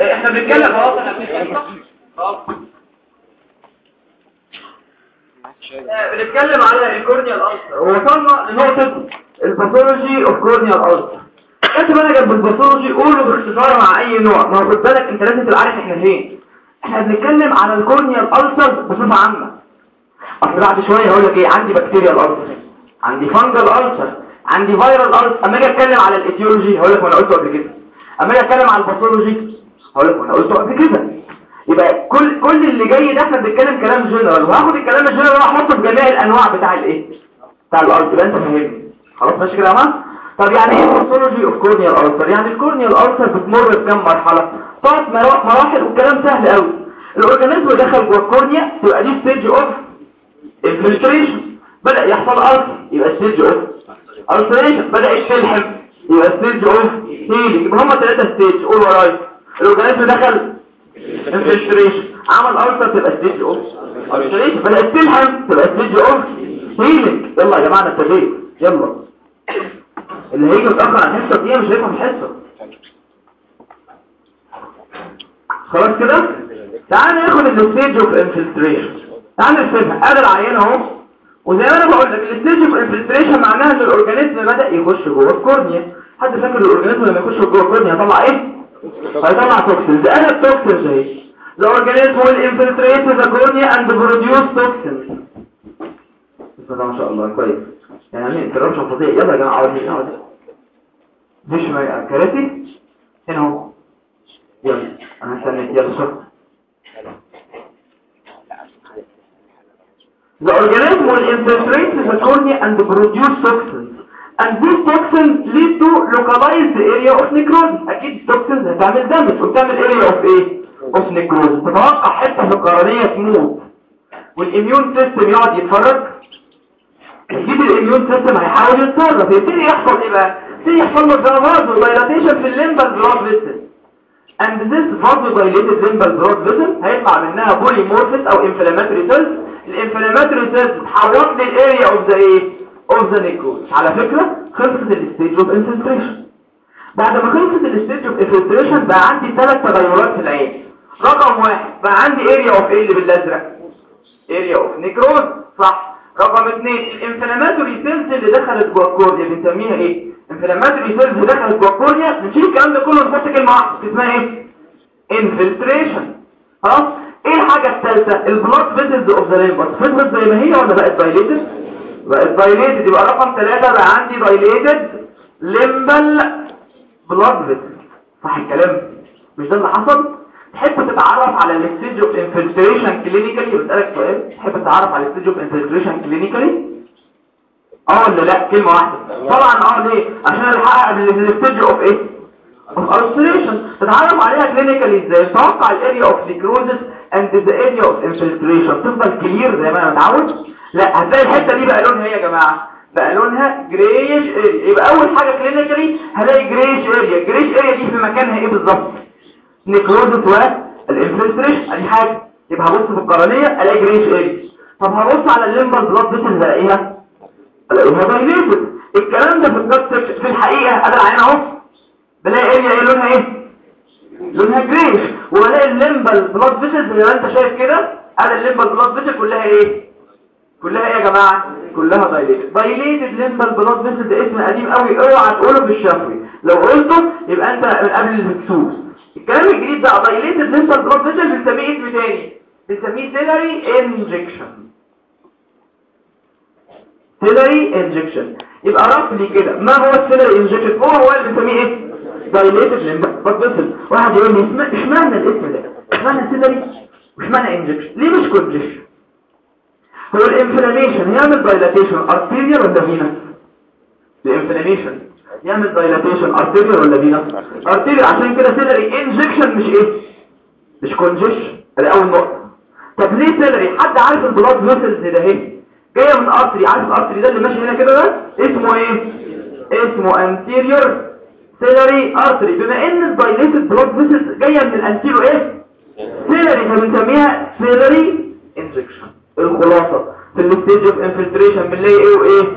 احنا بنتكلم خلاص احنا بنتكلم آه، بنتكلم على الكورنيال ألسر ووصلنا لنقطة الباثولوجي اوف كورنيال ألسر كاتب انا جنب الباثولوجي قوله باختصار مع اي نوع ما هو خد بالك انت لازم تبقى عارف احنا فين احنا بنتكلم على الكورنيال ألسر بصفة عامة اصل بعد شوية هقول لك ايه عندي بكتيريال ألسر عندي فانجل ألسر عندي فيرال ألسر اما اجي اتكلم على الايتيولوجي هقول لك وانا قلته قبل كده اما اجي اتكلم على الباثولوجي هقول لك وانا قلته قبل كده يبقى كل كل اللي جاي ده احنا بنتكلم كلام جنرال وهاخد الكلام الجنرال واحطه في جميع الانواع بتاع الايه بتاع الارض يبقى انت فاهمني خلاص ماشي كده يا جماعه طب يعني ايه باثولوجي اوف كورنيال ألسر يعني الكورنيال ألسر بتمر بكام مرحله ثلاث مراحل والكلام سهل قوي الاورجانيزم دخل جوه الكورنيا تبقى دي ستيج اوف انفلتريشن بدا يحصل ألسر يبقى ستيج اوف ألسريشن بدات تلحم يبقى ستيج اوف هيلينج يبقى هم ثلاثه ستيج قول ورايا الاورجانيزم دخل انفلتريشن عمل ألسر تبقى ستيج اوف ألسريشن بدات تلحم تبقى ستيج اوف هيلينج يلا يا جماعه ابتديت يلا اللي هيجي متاخر عن الحصه دي مش هيفهم الحصه خلاص كده تعال ناخد الستيج اوف انفلتريشن تعال نرسمها ادي العيان اهو وزي ما انا بقول لك الستيج اوف انفلتريشن معناها ان الاورجانيزم بدا يخش جوه الكورنيا حد فاكر الاورجانيزم لما يخش جوه الكورنيا يطلع ايه هيطلع توكسينز انا التوكسينز اهي The organism will infiltrate the cornea and produce toxins. بسم الله ما شاء الله كويس يعني عاملين انترابشن فظيع يلا يا جماعه اقعد هنا اقعد مش ما كراسي هنا اهو يلا انا هستنى يلا شكرا The organism will infiltrate the cornea and produce toxins. And these toxins lead to localized area of necrosis. أكيد toxins هتعمل damage وبتعمل area of ايه؟ of necrosis. تتوقع حتة في القرنية تموت. والإميون سيستم يقعد يتفرج. يجيب الإميون سيستم هيحاول يتصرف. يبتدي يحصل ايه بقى؟ يبتدي يحصل له جرافاز dilatation في الليمبال بلاد فيسل. And this vasodilated limbal blood vessel هيطلع منها polymorphous او inflammatory cells الانفلاماتوري سيلز تحولت للاريا اوف ذا ايه اوف ذا نيكروز على فكره خلصت الستيج اوف انفلتريشن بعد ما خلصت الستيج اوف انفلتريشن بقى عندي ثلاث تغيرات في العين رقم واحد بقى عندي اريا اوف ايه اللي بالازرق اريا اوف نيكروز صح رقم اثنين الانفلاماتوري سيلز اللي دخلت جوه الكورنيا بنسميها ايه انفلاماتوري سيلز اللي دخلت جوه الكورنيا بنشيل الكلام ده كله ونحط كلمه واحده اسمها ايه انفلتريشن خلاص ايه الحاجة الثالثة البلاد فيسلز اوف ذا ليمبر فضلت زي ما هي ولا بقت دايليتد بقت دايليتد يبقى رقم ثلاثة بقى عندي دايليتد ليمبل بلاد فيسل صح الكلام مش ده اللي حصل تحب تتعرف على الستيج اوف انفلتريشن كلينيكالي بسألك سؤال تحب تتعرف على الستيج اوف انفلتريشن كلينيكالي اه ولا لا كلمة واحدة طبعا اه ليه عشان الحقق الستيج اوف ايه of ulceration تتعرف عليها كلينيكالي ازاي توقع الاريا اوف necrosis and the area of infiltration تفضل كلير زي ما انا متعود لا هتلاقي الحته دي بقى لونها ايه يا جماعه بقى لونها جريش اريا يبقى اول حاجه كلينيكالي هلاقي جريش اريا جريش اريا دي في مكانها ايه بالظبط نيكروزس والانفلتريشن ادي حاجه يبقى هبص في القرنيه الاقي جريش اريا طب هبص على الليمبال بلاد فيسل الاقيها الاقيها دايليتد الكلام ده في الكات في الحقيقه انا العين اهو بلاقي اريا ايه لونها ايه لونها جريش وبلاقي الليمبال بلاد فيسل زي ما انت شايف كده ادي الليمبال بلاد فيسل كلها ايه كلها ايه يا جماعه كلها دايليتد دايليتد ليمبال بلاد فيسل ده اسم قديم قوي اوعى تقوله في الشفوي لو قلته يبقى انت من قبل المكسوس الكلام الجديد ده دايليتد ليمبال بلاد فيسل بنسميه اسم تاني بنسميه سيلري انجكشن سيلري انجكشن يبقى رفلي كده ما هو السيلري انجكشن هو هو اللي بنسميه ايه دايليتد ليمبال فيسل واحد يقول لي اشمعنى الاسم ده اشمعنى سيلري واشمعنى انجكشن ليه مش كونجكشن هو الانفلاميشن يعمل دايلاتيشن ارتيريال ولا فينس الانفلاميشن يعمل دايلاتيشن ارتيريال ولا فينس ارتيريال عشان كده سيلري انجكشن مش ايه مش كونجكشن ادي اول نقطه طب ليه سيلري حد عارف البلاد فيسلز ده اهي جايه من ارتري عارف الارتري ده اللي ماشي هنا كده ده اسمه ايه اسمه انتيريور سيلري ارتري بما ان الدايليتد بلاد فيسلز جايه من الانتيريور ايه سيلري فبنسميها سيلري انجكشن الخلاصة في الستيج اوف انفلتريشن بنلاقي ايه وايه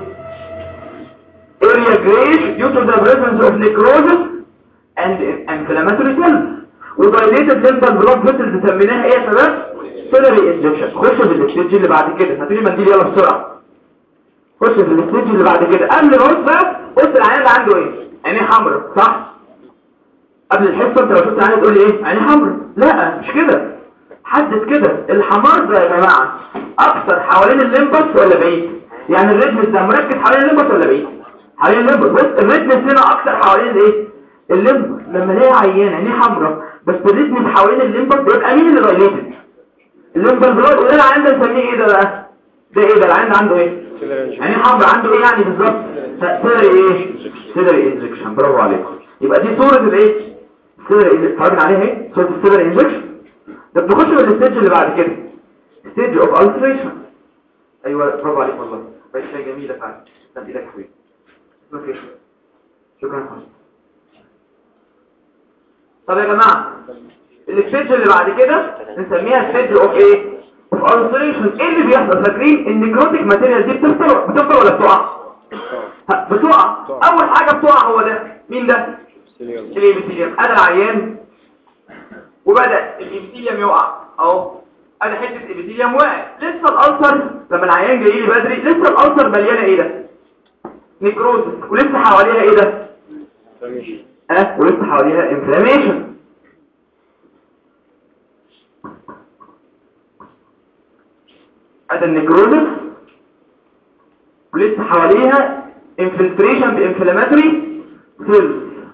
area grayish due to the presence of necrosis and inflammatory cells ودايليتد ليمبال بلاد فيسلز سميناها ايه يا شباب سيلري انجكشن خش في الاستيج اللي بعد كده هاتولي منديل يلا بسرعه خش في الاستيج اللي بعد كده قبل ما بص بقى بص العيان ده عنده ايه عينيه حمراء صح قبل الحصه انت لو شفت عينيه تقول لي ايه عينيه حمراء لا مش كده حدد كده الحمار ده يا جماعه اكتر حوالين الليمبس ولا بعيد يعني الريتمس ده مركز حوالين الليمبس ولا بعيد حوالين الليمبس بص الريتمس هنا اكتر حوالين الايه الليمبس لما الاقي عيان عينيه حمراء بس الريتمس حوالين الليمبس بيبقى مين اللي دايليتد الليمبس بلاد وده العيان ده نسميه ايه ده بقى ده ايه ده العيان ده عنده ايه يعني حمراء عنده ايه يعني بالظبط سيلري ايه سيلري انجكشن برافو عليكم يبقى دي صوره الايه سيلري اتفرجنا عليها اهي صوره السيلري انجكشن ده بنخش في الستيج اللي بعد كده ستيج اوف التريشن ايوه برافو عليك والله بقت شيء جميله فعلا تسلم ايدك يا حبيبي اوكي شكرا خالص طب يا جماعه الستيج اللي بعد كده نسميها ستيج اوف ايه اوف التريشن ايه اللي بيحصل فاكرين النيكروتيك ماتيريال دي بتفضل بتفضل ولا بتقع ها، بتقع اول حاجه بتقع هو ده مين ده الابيثيليوم ادي العيان وبدا الابيثيليوم يقع اهو ادي حته الابيثيليوم وقع لسه الالسر لما العيان جاي لي بدري لسه الالسر مليانه ايه ده نيكروز ولسه حواليها ايه ده اه ولسه حواليها انفلاميشن ادي النيكروزس ولسه حواليها انفلتريشن بانفلاماتوري سيلز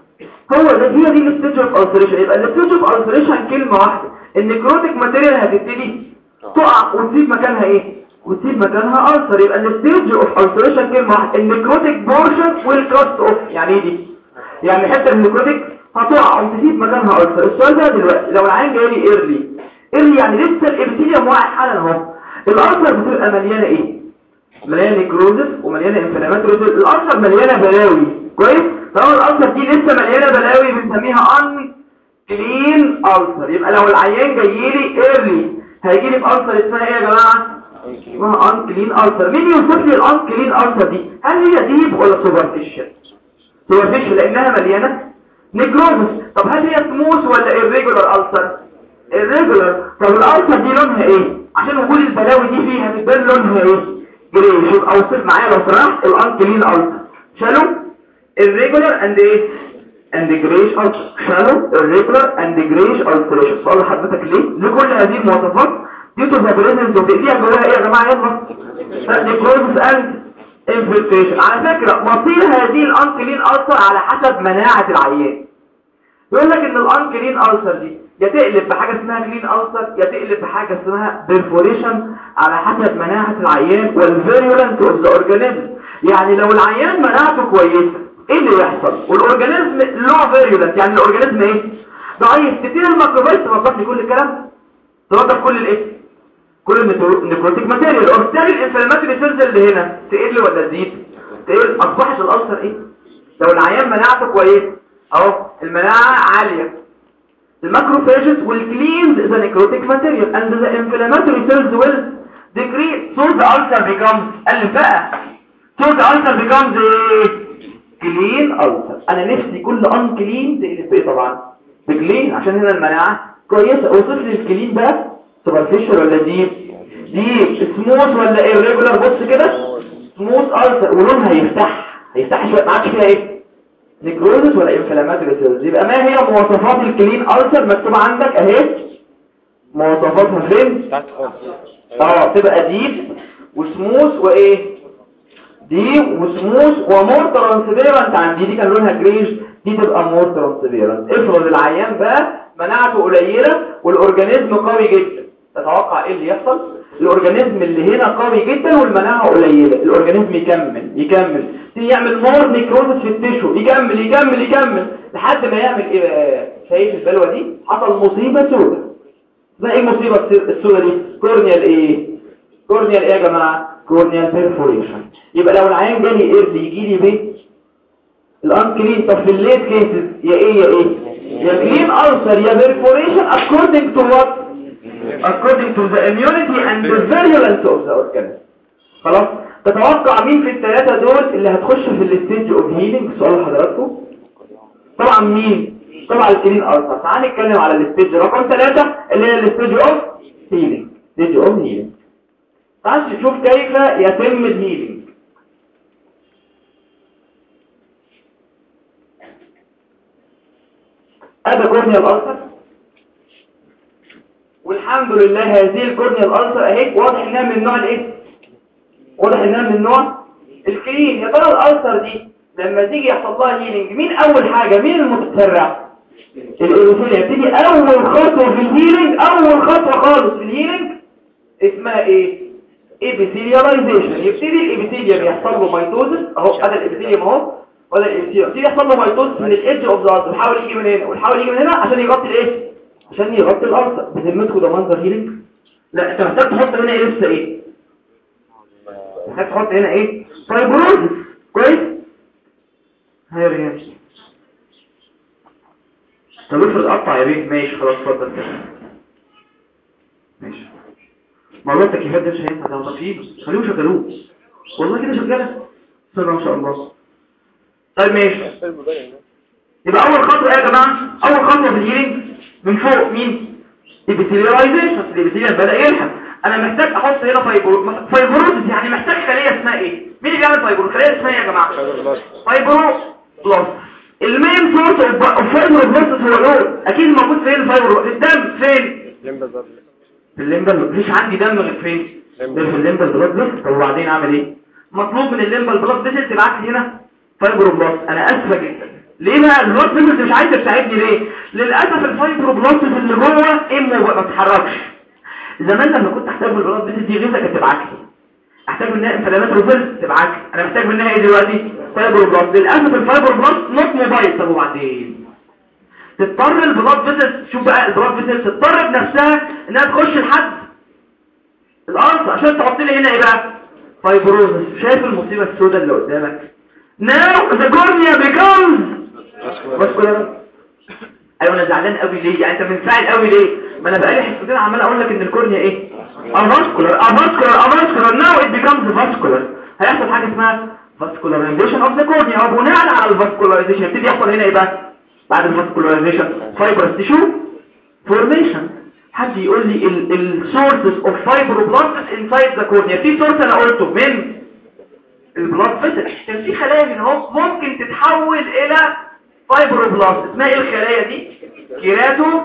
هو ده هي دي الستيج اوف التريشن يبقى الستيج اوف التريشن كلمه واحده النيكروتيك ماتيريال هتبتدي تقع وتسيب مكانها ايه وتسيب مكانها ألسر يبقى الستيج اوف التريشن كلمه واحده النيكروتيك بورشن والكاست اوف يعني ايه دي يعني حته النيكروتيك هتقع وتسيب مكانها ألسر السؤال ده دلوقتي لو العين جاي لي ايرلي ايرلي يعني لسه الابتيليوم واقع حالا اهو الألسر بتبقى مليانه ايه مليانه نيكروزس ومليانه انفلاماتوري الألسر مليانه بلاوي كويس طبعا الألسر دي لسه مليانه بلاوي بنسميها ان كلين ألسر يبقى لو العيان جاي لي ايرلي هيجي لي بألسر اسمها ايه يا جماعه اسمها ان كلين ألسر مين يوصف لي الان كلين ألسر دي هل هي ديب ولا سوبرفيشال سوبرفيشال لانها مليانه نيكروزس طب هل هي سموث ولا irregular ألسر irregular طب الألسر دي لونها ايه عشان وجود البلاوي دي فيها تبان لونها ايه جري شوف اوصف معايا لو سمحت الان كلين ألسر شالو irregular and ايه and grayish ulcer shallow irregular and grayish ulceration سؤال لحضرتك ليه لكل هذه المواصفات due to the presence of فيها جواها ايه يا جماعه يلا necrosis and infiltration على فكرة مصير هذه الانكلين ألسر على حسب مناعة العيان يقول لك ان الانكلين ألسر دي يا تقلب بحاجة اسمها كلين ألسر يا تقلب بحاجة اسمها perforation على حسب مناعة العيان والفيرولنت اوف ذا اورجانيزم يعني لو العيان مناعته كويسة ايه اللي يحصل والاورجانيزم لو فيرولنت يعني الاورجانيزم ايه ضعيف كتير الميكروبات توضح لي كل الكلام توضح كل الايه كل النيكروتيك ماتيريال وبالتالي الانفلاماتوري سيلز اللي هنا تقل ولا تزيد تقل اصبحت الالسر ايه لو العيان مناعته كويس اهو المناعه عاليه الماكروفاجز will cleanse the necrotic material and the inflammatory cells will decrease so the ulcer becomes الفقه so the ulcer becomes ايه clean ulcer انا نفسي كل ان كلين تقلب بايه طبعا بكلين عشان هنا المناعه كويسه اوصف لي الكلين بقى سوبرفيشال ولا ديب ديب سموث ولا irregular بص كده سموث ألسر ولونها هيفتح هيفتح شويه ما عادش فيها ايه نيكروزس ولا انفلاماتوري سيلز يبقى ما هي مواصفات الكلين ألسر مكتوبه عندك اهي مواصفاتها فين اه تبقى ديب وسموث وايه ديب وسموث ومور ترانسبيرنت عندي دي كان لونها جريش دي تبقى مور ترانسبيرنت افرض العيان بقى مناعته قليله والاورجانيزم قوي جدا تتوقع ايه اللي يحصل الاورجانيزم اللي هنا قوي جدا والمناعه قليله الاورجانيزم يكمل يكمل يعمل مور نيكروزس في التشو يكمل يكمل يكمل لحد ما يعمل ايه بقى شايف البلوه دي حصل مصيبه سوداء ده ايه المصيبه السوداء دي كورنيال ايه كورنيال ايه يا جماعه كورنيال بيرفوريشن يبقى لو العيان جالي ايرلي يجي لي بيه الانكلين طب في الليت كيسز يا ايه يا ايه يا كلين ألسر يا perforation according to what according to the immunity and the virulence of the organism خلاص تتوقع مين في الثلاثة دول اللي هتخش في الستيج اوف هيلينج سؤال حضراتكم طبعا مين طبعا الكلين ألسر تعال نتكلم على الستيج رقم 3 اللي هي الستيج اوف هيلينج ستيج اوف هيلينج تعال نشوف كيف يتم الهيلينج هذا كورنيا الألسر والحمد لله هذه الكورنيا الألسر اهي واضح انها من النوع الايه واضح انها من النوع الكلين يا ترى الألسر دي لما تيجي يحصل لها هيلينج مين اول حاجة مين المتسرع الايروفيل يبتدي اول خطوة في الهيلينج اول خطوة خالص في الهيلينج اسمها ايه ابيثيلياليزيشن يبتدي الابيثيليا بيحصل له ميتوزس اهو هذا الابيثيليوم اهو ولا الابيثيليوم يبتدي يحصل له ميتوزس من الايدج اوف ذا ويحاول يجي من هنا ويحاول يجي من هنا عشان يغطي الايه عشان يغطي الارض بذمتكم ده منظر هيلينج لا انت محتاج تحط هنا ايه لسه ايه محتاج تحط هنا ايه فايبروزس كويس هيا ريان طب افرض قطع يا بيه ماشي خلاص اتفضل كده ماشي موضوع التكييفات ده مش هينفع ده تطفيله خليهم شغلوه والله كده شغاله بسم الله ما شاء الله طيب ماشي يبقى اول خطوه ايه يا جماعه اول خطوه في الهيلينج من فوق مين الابيثيليايزيشن الابيثيليال بدا يلحم انا محتاج احط هنا فايبرو فايبروزس يعني محتاج خليه اسمها ايه مين اللي بيعمل فايبرو خليه اسمها ايه يا جماعه فايبرو بلس المين سورس اوف فايبرو بلس هو لون اكيد موجود فين الفايبرو الدم فين في الليمبل مفيش عندي دم غير فين غير في الليمبل بلاد فيسل طب وبعدين اعمل ايه مطلوب من الليمبل بلاد فيسل تبعت لي هنا فايبرو بلس انا اسفه جدا ليه بقى البلاد فيسل مش عايزه تساعدني ليه للاسف الفايبرو بلس اللي جوه امه ما بتتحركش زمان لما كنت احتاج من البلاد فيسل دي غيرك تبعت لي احتاج منها انفلامات روفيل تبعت لي انا محتاج منها ايه دلوقتي فايبرو بلس للاسف الفايبرو بلس نوت موبايل طب وبعدين تضطر البلاد فيسل شوف بقى البلاد فيسل تضطر بنفسها انها تخش لحد الارض عشان تحط لي هنا ايه بقى فايبروزس شايف المصيبه السوداء اللي قدامك ناو ذا كورنيا بيكمز ماسكولار ايوه انا زعلان قوي ليه يعني انت منفعل قوي ليه ما انا بقالي حصتين عمال اقول لك ان الكورنيا ايه افاسكولار افاسكولار افاسكولار ناو ات بيكمز فاسكولار هيحصل حاجه اسمها فاسكولارايزيشن اوف ذا كورنيا وبناء على الفاسكولارايزيشن يبتدي يحصل هنا ايه بقى بعد الفاسكولارايزيشن فايبرس تيشو فورميشن حد يقول لي السورسز اوف فايبروبلاستس انسايد ذا كورنيا في سورس انا قلته من البلاد فيسل كان في خلايا من اهو ممكن تتحول الى فايبروبلاست اسمها ايه الخلايا دي كيراتو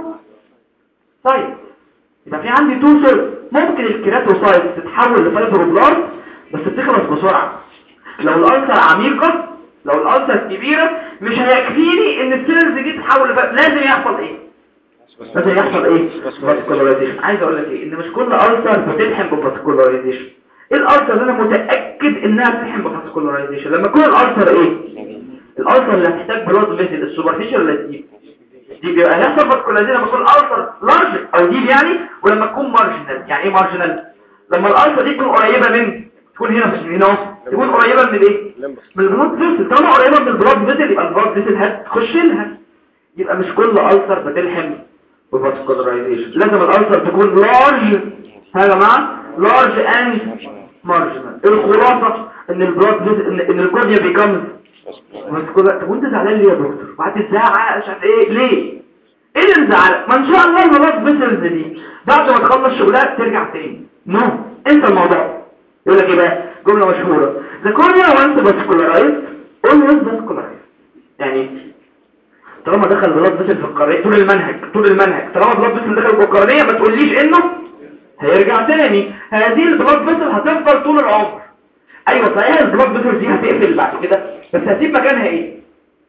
سايت يبقى في عندي تو سورس ممكن الكيراتو سايت تتحول لفايبروبلاست بس بتخلص بسرعه لو الالسر عميقه لو الالسر كبيره مش هيكفيني ان السيلز دي تتحول لفايبروبلاست لازم يحصل ايه لازم يحصل ايه فاسكولارايزيشن عايز اقول لك ايه ان مش كل ألسر بتلحم بفاسكولارايزيشن ايه الألسر اللي انا متأكد انها بتلحم بفاسكولارايزيشن لما يكون الألسر ايه الألسر اللي هتحتاج بلاد فيزل السوبرفيشال ولا الديب دي بيبقى هيحصل فاسكولارايزيشن لما يكون الألسر لارج او ديب يعني ولما تكون مارجنال يعني ايه مارجنال لما الألسر دي تكون قريبة من تكون هنا في هنا تكون قريبة من الايه من البلاد فيزل طالما قريبة من البلاد فيزل يبقى البلاد فيزل هتخش لها يبقى مش كل ألسر بتلحم بفاسكولارايزيشن لازم الألسر تكون لارج ها يا جماعه لارج اند مارجنال الخلاصه ان البلاد ان, إن الكورنيا بيكمز فاسكولا طب وانت زعلان ليه يا دكتور وقعدت تزعق مش عارف ايه ليه ايه اللي مزعلك ما ان شاء الله البلاد فيسلز دي بعد ما تخلص شغلها ترجع تاني نو no. انت الموضوع يقول لك ايه بقى جمله مشهوره the cornea once vascularized always vascularized يعني طالما دخل بلاد فيسل في القرنية طول المنهج طول المنهج طالما بلاد فيسل دخل في القرنية ما تقوليش انه هيرجع تاني هذه البلاد فيسل هتفضل طول العمر ايوه صحيح البلاد فيسل دي هتقفل بعد كده بس هتسيب مكانها ايه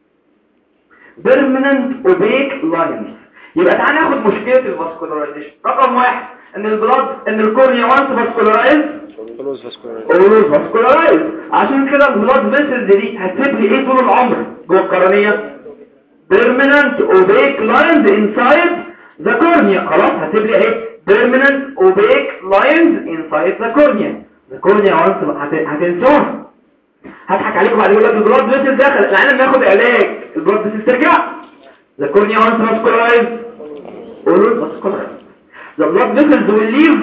permanent opaque lines يبقى تعالى ناخد مشكلة الفاسكولارايزيشن رقم واحد ان البلاد ان الكورنيا وانس فاسكولارايز اولوز فاسكولارايز عشان كده البلاد فيسل دي هتسيب لي ايه طول العمر جوه القرنية permanent opaque lines inside the cornea خلاص هسيب لي اهي permanent opaque lines inside the cornea the cornea once هتنسوها هضحك عليكم بعد يقول لك البلاد فيسل دخل العالم بياخد علاج البلاد فيسل ترجع the cornea once vascularized always vascularized the blood vessels will leave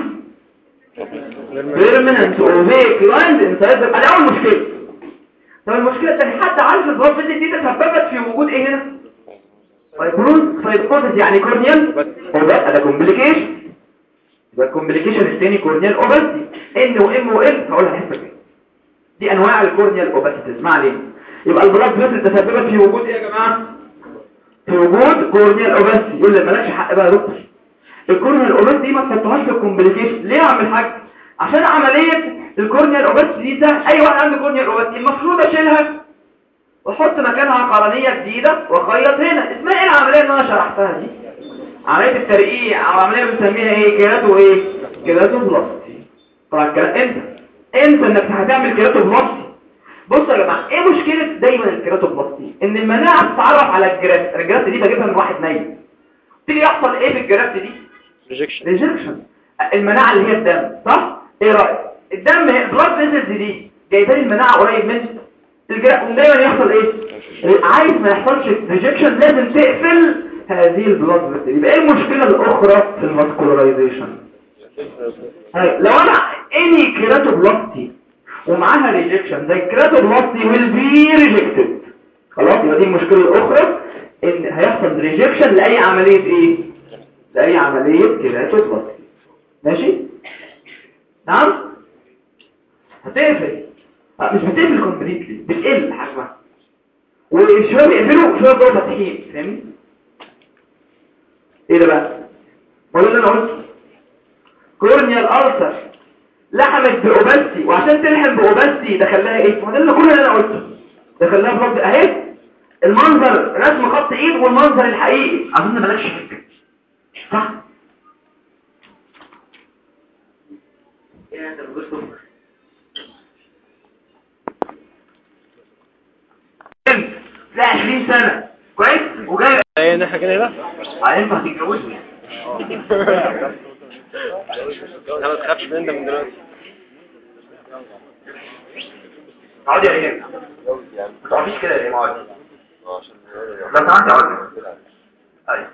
permanent opaque lines inside the ادي اول مشكله طب المشكله الثانيه حتى عارف البلاد فيسل دي تسببت في وجود ايه هنا فايبروز فايبروز يعني كورنيال اوبات ده كومبليكيشن يبقى الكومبليكيشن الثاني كورنيال اوباسيتي ان وام وال هقولها حسب دي انواع الكورنيال اوباسيتي اسمع ليه يبقى البلاد فيسل تسببت في وجود ايه يا جماعه في وجود كورنيال اوباسيتي يقول لي مالكش حق بقى يا دكتور الكورنيال اوباسيتي دي ما تحطهاش في الكومبليكيشن ليه يا عم الحاج عشان عمليه الكورنيال اوباسيتي دي ده اي واحد عنده كورنيال اوباسيتي المفروض اشيلها واحط مكانها قرنيه جديده واخيط هنا اسمها ايه العمليه اللي انا شرحتها دي عمليه الترقيع او عمليه بنسميها ايه كيراتو ايه كيراتو بلاستي طبعا الكلام انت انت انك هتعمل كيراتو بلاستي بصوا يا جماعه ايه مشكله دايما الكيراتو بلاستي ان المناعه بتتعرف على الجرافت الجرافت دي بجيبها من واحد نايم تيجي يحصل ايه في الجرافت دي ريجكشن ريجكشن المناعه اللي هي الدم صح ايه رايك الدم بلاد فيزلز دي جايبه لي المناعه قريب من الجرافت دايما يحصل ايه عايز ما يحصلش ريجكشن لازم تقفل هذه البلاد فيزل يبقى ايه المشكله الاخرى في الماسكولارايزيشن لو انا اني كيراتوبلاستي ومعاها ريجكشن زي الكيراتوبلاستي ويل بي ريجكتد خلاص يبقى دي المشكله الاخرى ان هيحصل ريجكشن لاي عمليه ايه لاي عمليه كيراتوبلاستي ماشي نعم هتقفل آه، مش بتقفل كومبليتلي بتقل حجمها وشويه بيقفلوا وشويه بيبقوا فاتحين فاهمني ايه ده بقى بقول اللي انا قلته كورنيال ألسر لحمت بأوباستي وعشان تلحم بأوباستي دخلها ايه ما ده اللي كل اللي انا قلته دخلها بلد اهي المنظر رسم خط ايد والمنظر الحقيقي اظن مالكش حاجه صح ايه انت بتقول لا 20 سنة كويس وجاي ايه ان احنا كده هنا هينفع هتتجوزني لا ما تخافش من ده من دلوقتي اقعد يا ريان ما تقعديش كده يا ريان اقعد لو سمحت اقعد ايوه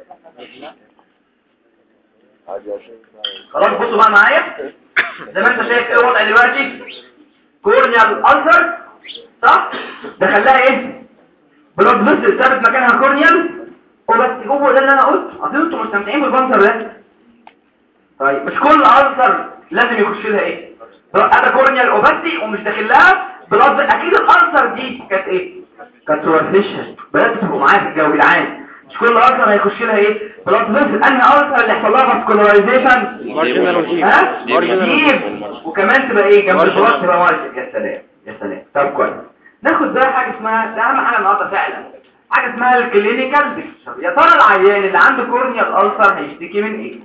خلاص بصوا بقى معايا زي ما انت شايف ايه الوضع دلوقتي كورنيال ألسر صح دخلها ايه بلاد فيسل ثابت مكانها كورنيال وبس هو ده اللي انا قلته اصل انتوا مستمتعين بالبنصر ده طيب مش كل ألسر لازم يخش لها ايه انا كورنيال اوباستي ومش داخل لها بلاد اكيد الألسر دي كانت ايه كانت سوبرفيشال بدات تبقوا معايا في الجو العام مش كل ألسر هيخش لها ايه بلاد فيسل انهي ألسر اللي يحصل لها فاسكولارايزيشن مارجنال وجيب ها مارجنال جيب وكمان تبقى ايه جنب مارجنال. البلاط تبقى مارجن يا سلام يا سلام طب كويس ناخد بقى حاجه اسمها ده اهم حاجه النهارده فعلا حاجه اسمها الكلينيكال بيكتشر يا ترى العيان اللي عنده كورنيال ألسر هيشتكي من ايه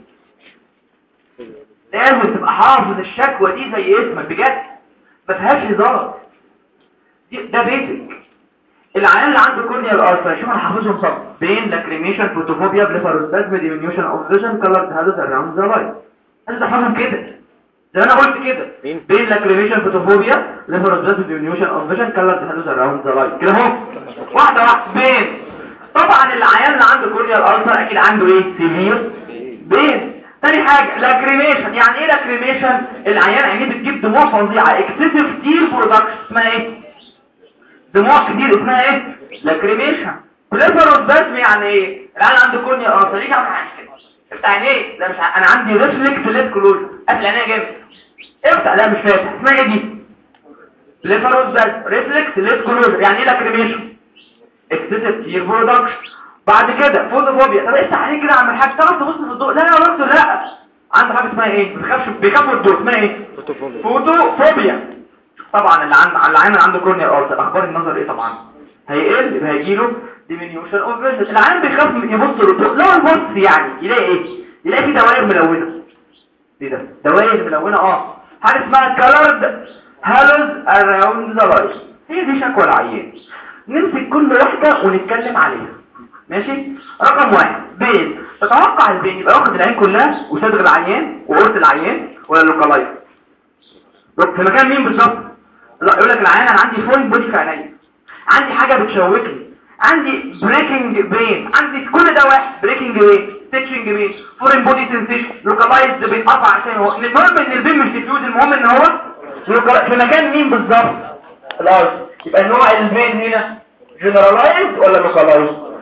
لازم تبقى حافظ الشكوى دي زي اسمك بجد ما فيهاش هزار دي- ده بيتك العيان اللي عنده كورنيال ألسر شوف انا حافظهم صح بين لاكريميشن فوتوفوبيا بليفاروستاسم ديمينيوشن اوف فيجن كلر هذا اراوند ذا لايت لازم تحفظهم كده زي ما انا قلت كده مين؟ بين لاكريميشن فوتوفوبيا ليفاروستاسم ديمينيوشن اوف فيجن كلر هذا اراوند ذا لايت كده اهو واحده واحده بين طبعا العيان اللي عنده كورنيال ألسر اكيد عنده ايه سيفير بين تاني حاجة لاكريميشن يعني ايه لاكريميشن العيان عينيه بتجيب دموع فظيعة اكسسيف تير برودكشن اسمها ايه دموع كتير اسمها ايه لاكريميشن بليفروسباسم يعني ايه العيان عنده كورنيال ألسر يجي عامل حاجة كده افتح عينيه لا مش ع- انا عندي ريفلكس ليد كلوجن قافل عينيا جامد افتح لا مش فاتح اسمها ايه دي بليفروسباسم ريفلكس ليد كلوجن يعني ايه لاكريميشن اكسسيف تير برودكشن بعد كده فوتوفوبيا طب افتح عينيك كده اعمل حاجه تعرف تبص في الضوء لا يا دكتور لا عنده حاجه اسمها ايه ما بيخافش بيخاف من الضوء اسمها ايه فوتوفوبيا فوتوفوبيا طبعا اللي عنده اللي عين عنده كورنيال ألسر اخبار النظر ايه طبعا هيقل يبقى هيجيله ديمينيوشن اوف فيجن العين بيخاف من- يبص للضوء لو يبص يعني يلاقي ايه يلاقي في دوائر ملونه ايه ده دوائر ملونه اه حاجه اسمها كالرد هالوز اراوند ذا لايت هي دي شكوى العيان نمسك كل واحده ونتكلم عليها ماشي رقم واحد بين تتوقع البين يبقى واخد العين كلها وصدر العيان وقرط العيان ولا اللوكالايز في مكان مين بالظبط لا يقول لك العيان انا عندي فول بودي في عينيا عندي حاجه بتشوكني عندي بريكنج بين عندي كل ده واحد بريكنج بين ستيتشنج بين فورين بودي سنسيشن لوكالايزد بيتقطع عشان هو المهم ان البين مش ديفيوز المهم ان هو localized. في مكان مين بالظبط الارض يبقى النوع البين هنا جنرالايزد ولا لوكالايزد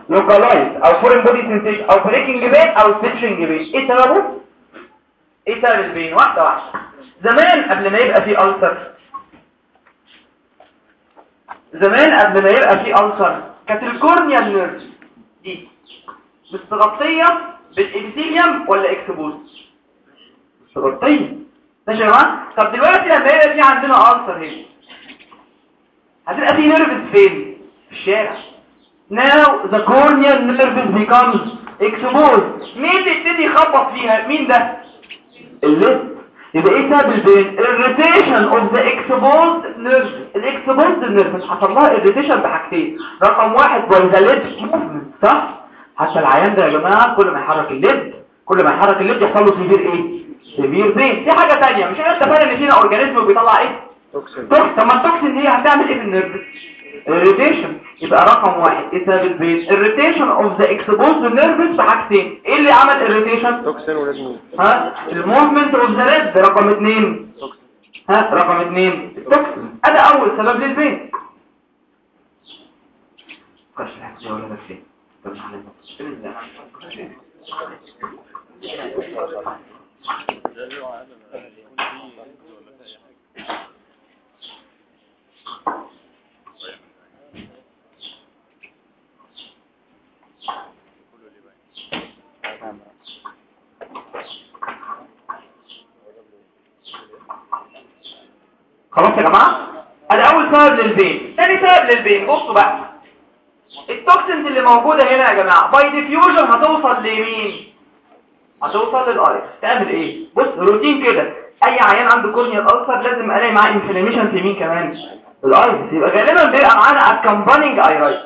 لوكالايز او فورين بودي سنسيشن او بريكنج بين او ستيتشنج بين ايه سببه ايه سبب البين واحده واحده زمان قبل ما يبقى في ألسر زمان قبل ما يبقى في ألسر كانت الكورنيا النيرف دي مستغطيه بالابيثيليوم ولا اكسبوز مستغطيه ماشي يا جماعه طب دلوقتي لما يبقى في عندنا ألسر هنا هتبقى في نيرفز فين في الشارع now the corneal nerve becomes exposed مين اللي يبتدي يخبط فيها مين ده الليد يبقى ايه سبب البين irritation of the exposed nerve الاكسبوزد nerve حصل لها irritation بحاجتين رقم واحد by the lid movement صح حتى العيان ده يا جماعه كل ما يحرك الليد كل ما يحرك الليد يحصل له سيفير ايه سيفير بين في حاجه ثانيه مش احنا اتفقنا ان فينا اورجانيزم بيطلع ايه توكسين توكس طب ما التوكسين دي هتعمل ايه في النيرف irritation يبقى رقم واحد ايه سبب البين irritation of the exposed nerves بحاجتين ايه اللي عمل irritation توكسين ولازم ها الموفمنت اوف ذا ريد رقم اتنين توكسين ها رقم اتنين التوكسين ادي اول سبب للبين كاش الحاجة ولا نفسي طب خلاص يا جماعة ادي اول سبب للبين تاني سبب للبين بصوا بقى التوكسينز اللي موجودة هنا يا جماعة باي ديفيوجن هتوصل لمين هتوصل للايرس تعمل ايه بص روتين كده اي عيان عنده كورنيال ألسر لازم الاقي معاه انفلاميشن في مين كمان الايرس يبقى غالبا بيبقى معانا اكمبانينج ايرايتس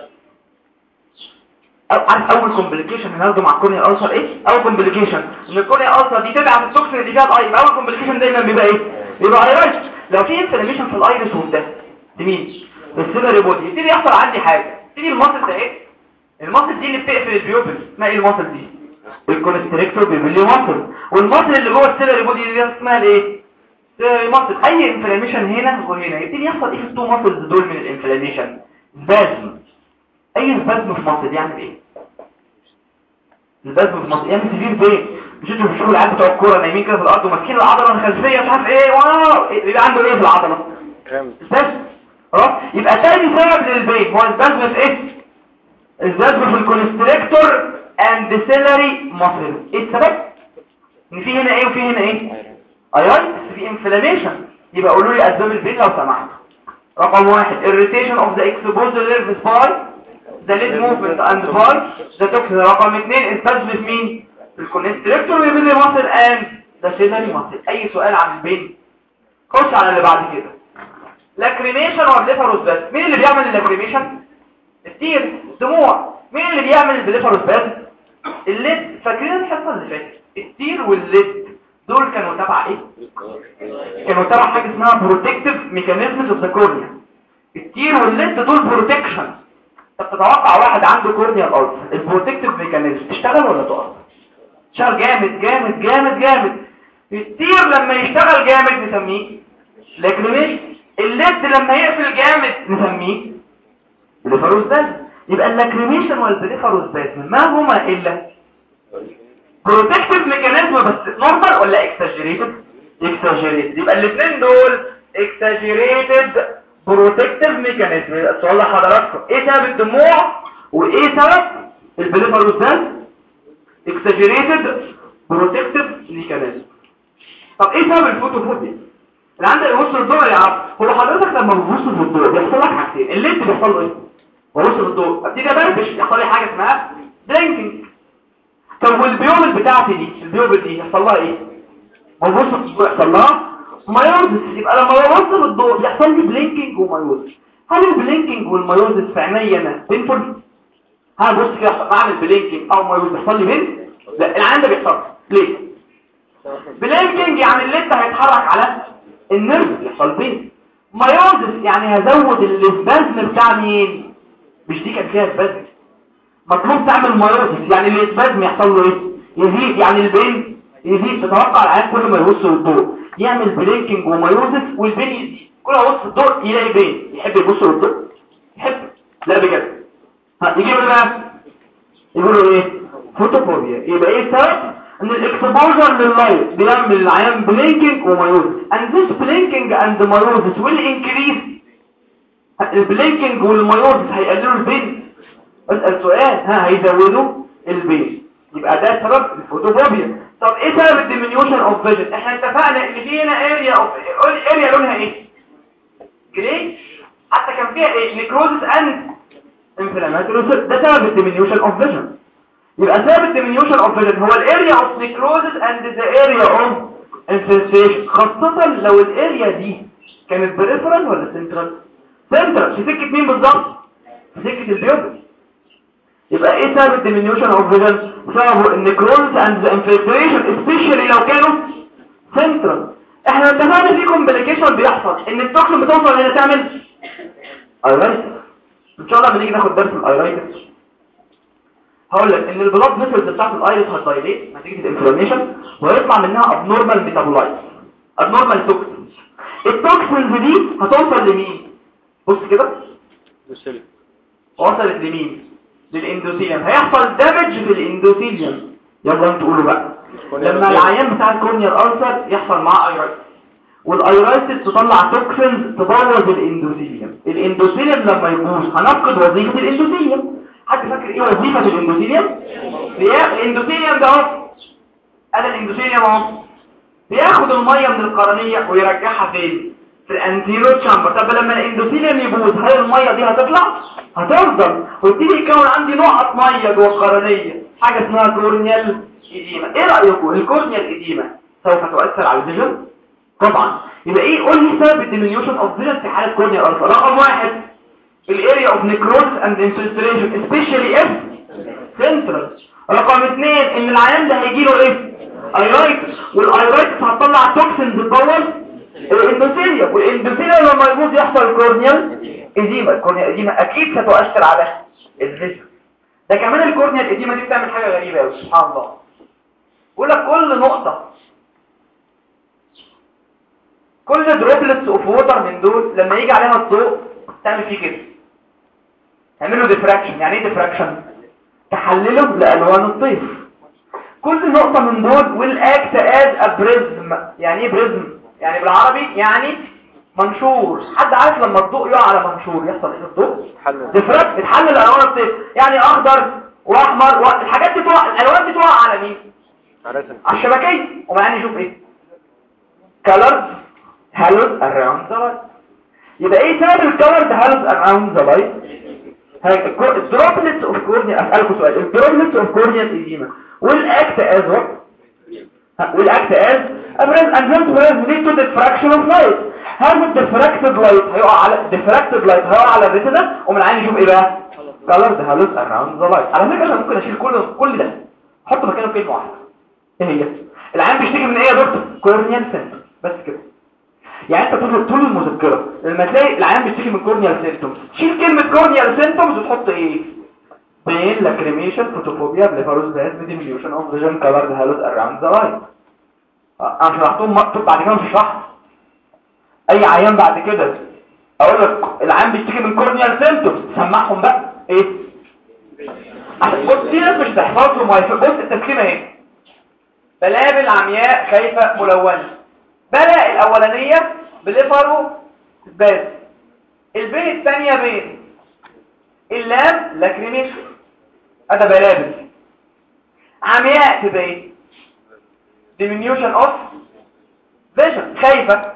أو عارف اول كومبليكيشن هناخده مع الكورنيال ألسر ايه اول كومبليكيشن ان الكورنيال ألسر دي تبع التوكسين اللي فيها الاي يبقى اول كومبليكيشن دايما بيبقى ايه بيبقى ايرايتس لو في انفلاميشن في الايرس وده لمين السيلري بودي يبتدي يحصل عندي حاجه تيجي المصل ده ايه المصل دي اللي بتقفل البيوبل اسمها ايه المصل دي الكونستريكتور بيبلي مصل والمصل اللي جوه السيلري بودي دي اسمها الايه سيلري مصل اي انفلاميشن هنا وهنا يبتدي يحصل ايه في التو مصلز دول من الانفلاميشن سبازم اي سبازم في مصل يعمل ايه السبازم في مصل يعمل سيفير بين مش انتوا بتشوفوا العيال بتوع الكوره نايمين كده في الارض وماسكين العضله الخلفيه مش عارف ايه واو إيه، بيبقى عنده ايه في العضله كام السبب خلاص يبقى تاني سبب للبين هو البازم في ايه البازم في الكونستريكتور اند سيلري ماسل ايه السبب ان في هنا ايه وفي هنا ايه ايون في انفلاميشن يبقى قولوا لي اسباب البين لو سمحت رقم واحد irritation of the exposed nerves by the lid movement and by the toxin رقم اثنين البازم في مين في الكونستريكتور ويبلي ماسل اند the سيلري ماسل اي سؤال عن البين خش على اللي بعد كده لاكريميشن والبليفروس بس مين اللي بيعمل اللاكريميشن التير الدموع مين اللي بيعمل البليفروس بس الليد فاكرين الحصه اللي فاتت التير والليد دول كانوا تبع ايه كانوا تبع حاجه اسمها بروتكتيف ميكانيزمز اوف ذا كورنيا التير والليد دول بروتكشن طب تتوقع واحد عنده كورنيا الارض البروتكتيف ميكانيزم تشتغل ولا تقف تشتغل جامد جامد جامد جامد التير لما يشتغل جامد نسميه لاكريميشن الليد لما يقفل جامد نسميه بليفروس بازم يبقى اللاكريميشن والبليفروس بازم ما هما الا بروتكتيف ميكانيزم بس نورمال ولا اكساجيريتد اكساجيريتد يبقى الاثنين دول اكساجيريتد بروتكتيف ميكانيزم السؤال لحضراتكم ايه سبب الدموع وايه سبب البليفروس بازم اكساجيريتد بروتكتيف ميكانيزم طب ايه سبب الفوتوفوبيا اللي عندك يبص للضوء يعرف هو حضرتك لما بتبص في الضوء بيحصل لك حاجتين اللي انت بيحصل له ايه ببص في الضوء ابتدي ابربش يحصل لي حاجه اسمها بلينكينج طب والبيوبل بتاعتي دي البيوبل دي يحصل لها ايه ببص في الضوء يحصل لها مايوزس يبقى لما ببص في الضوء يحصل لي بلينكينج ومايوزس هل البلينكينج والمايوزس في عينيا انا بينفول هل بص كده بعمل بلينكينج او مايوزس بيحصل لي بين لا العين ده بيحصل ليه بلينكينج يعني اللي انت هيتحرك على النرف يحصل بين مايوزس يعني هزود الاسبازم بتاع مين مش دي كان فيها اسبازم مطلوب تعمل مايوزس يعني الاسبازم يحصل له ايه يزيد يعني البين يزيد تتوقع العيان كل ما يبص للضوء يعمل بلينكينج ومايوزس والبين يزيد كل ما يبص للضوء يلاقي بين يحب يبص للضوء يحب لا بجد ها يجيب ايه بقى يقولوا ايه فوتوفوبيا يبقى ايه السبب ان الاكسبوجر لللايت بيعمل العيان بلينكينج ومايوز and this blinking and meiosis will increase البلينكينج والمايوز هيقللوا البين اسال سؤال ها هيزودوا البين يبقى ده سبب الفوتوفوبيا طب ايه سبب الديمينيوشن اوف فيجن احنا اتفقنا ان في هنا اريا اوف اريا لونها ايه جري حتى كان فيها ايه نيكروزس اند انفلاماتوري ده سبب الديمينيوشن اوف فيجن يبقى سبب الديمينيوشن اوف فيجن هو الاريا اوف نيكروزس اند ذا اريا اوف انفلتريشن خاصة لو الاريا دي كانت بريفرال ولا سنترال سنترال في سكة مين بالظبط في سكة البيوبل يبقى ايه سبب الديمينيوشن اوف فيجن سببه النيكروزس اند ذا انفلتريشن سبيشالي لو كانوا سنترال احنا اتفقنا في كومبليكيشن بيحصل ان التوكسين بتوصل هنا تعمل ايرايتس ان شاء الله لما نيجي ناخد درس الايرايتس هقول لك ان البلاد فيسلز بتاعت الايرس هتدايليت نتيجه الانفلاميشن ويطلع منها ابنورمال ميتابولايت ابنورمال توكسينز التوكسينز دي هتوصل لمين بص كده دوسيل وصلت لمين للاندوثيليوم هيحصل دامج في الاندوثيليوم يلا انتوا قولوا بقى لما العيان بتاع الكورنيال ألسر يحصل معاه ايرايتس والايرايتس تطلع توكسينز تبوظ الاندوثيليوم الاندوثيليوم لما يبوظ هنفقد وظيفة الاندوثيليوم حد فاكر ايه وظيفة الاندوثيليوم بيا- الاندوثيليوم ده اهو ادي الاندوثيليوم اهو بياخد المية من القرنية ويرجعها فين في الانتيرو تشامبر طب لما الاندوثيليوم يبوظ هل المية دي هتطلع هتفضل ويبتدي يكون عندي نقط مية جوه القرنية حاجة اسمها كورنيال إديمة ايه رأيكم الكورنيال إديمة سوف تؤثر على الفيجن طبعا يبقى ايه قول لي سبب الديمينيوشن اوف فيجن في حالة كورنيال ألفا رقم واحد الاريا اوف نيكروز اند انفلتريشن سبيشالي اف سنترال رقم اثنين ان العيان ده هيجي له ايه ايرايتس والايرايتس هتطلع توكسينز تبوظ الاندوثيليوم والاندوثيليوم لما يبوظ يحصل كورنيال اديمة الكورنيال اديمة اكيد ستؤثر على الفيجن ده كمان الكورنيال اديمة دي بتعمل حاجة غريبة قوي سبحان الله بيقول لك كل نقطة كل دروبلتس اوف ووتر من دول لما يجي عليها الضوء تعمل فيه كده تعمل له ديفراكشن يعني ايه ديفراكشن تحلله لالوان الطيف كل نقطة من دول will act as a prism يعني ايه بريزم يعني بالعربي يعني منشور حد عارف لما الضوء يقع على منشور يحصل ايه الضوء حل ديفراكت بتحلل الالوان الطيف يعني اخضر واحمر و... الحاجات دي تقع الالوان دي تقع على مين عرفت على الشبكية ومعني نشوف ايه colored halos around the light يبقى ايه سبب الكولرد halos around the light الدروبلتس اوف كورنيا اسالكم سؤال الدروبلتس اوف كورنيا edema will act as what will act as a breath and then will lead to diffraction of light هل الديفراكتد لايت هيقع على الديفراكتد لايت هيقع على الريتنا ومن عين يشوف ايه بقى colored halos around the light على فكره انا ممكن اشيل كل كل ده احط مكانه كلمه واحده ايه هي العيان بيشتكي من ايه يا دكتور كورنيال سنتر بس كده يعني انت طول طول المذكره لما تلاقي العيان بيشتكي من كورنيال سيمتومز شيل كلمه كورنيال سيمتومز وتحط ايه بين لاكريميشن فوتوفوبيا بليفاروس باز ديميوشن اوف فيجن كلرد هالوز اراوند ذا لايت انا شرحتهم مكتوب بعد كده مش هشرحها اي عيان بعد كده اقول لك العيان بيشتكي من كورنيال سيمتومز سمعهم بقى ايه عشان بص في ناس مش تحفظهم وهيف- بص التسليمه اهي بلابل عمياء خايفة ملونة بلا الأولانية بليفرو باز البين الثانية بين اللام لاكريميشن هذا بلابل عمياء تبقى ايه diminution of vision خايفة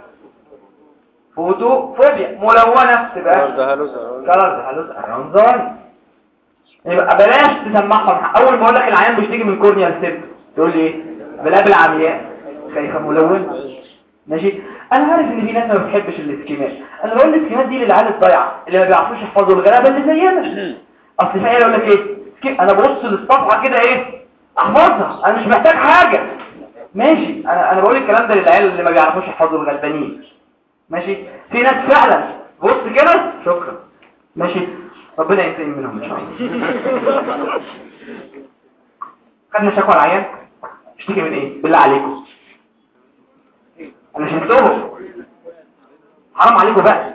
فوتوفوبيا ملونة تبقى كلر هالوز اراوند ذا يبقى بلاش تسمعهم اول ما اقول لك العيان بيشتكي من كورنيال سيب تقول لي ايه بلاب العمياء خايفه ملونه ماشي انا عارف ان في ناس ما بتحبش الاسكيمات انا بقول الاسكيمات دي للعيال الضايعه اللي ما بيعرفوش يحفظوا الغلابه اللي زينا اصل في عيال يقول لك ايه سكي- انا ببص للصفحه كده ايه احفظها انا مش محتاج حاجه ماشي انا انا بقول الكلام ده للعيال اللي ما بيعرفوش يحفظوا الغلبانين ماشي في ناس فعلا بص كده شكرا ماشي ربنا ينتقم منهم ان شاء الله خدنا شكوى العيان اشتكي من ايه بالله عليكم انا شفتهم حرام عليكم بقى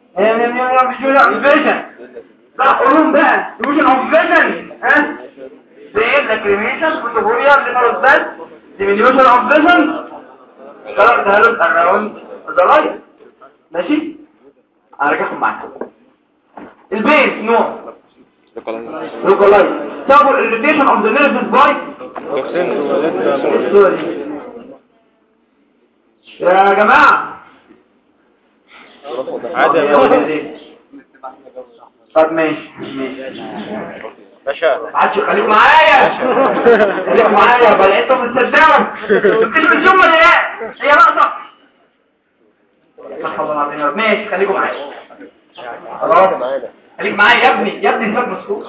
فيجن لا قولون بقى فيجن اوف فيجن ها pain lacrimation photophobia liver bed diminution of vision color developed around the light ماشي ارجعهم معاكم البين نوع localized سبب irritation of the nerves by السوري يا جماعة عادي يا ولد. طب ماشي ماشي باشا عادش خليكم معايا خليكم معايا بل انتوا بتصدقوا التلفزيون ولا لا هي ناقصه استغفر الله العظيم يا رب. ماشي خليكم معايا خلاص خليك معايا يا ابني يا ابني سيبك مسكوت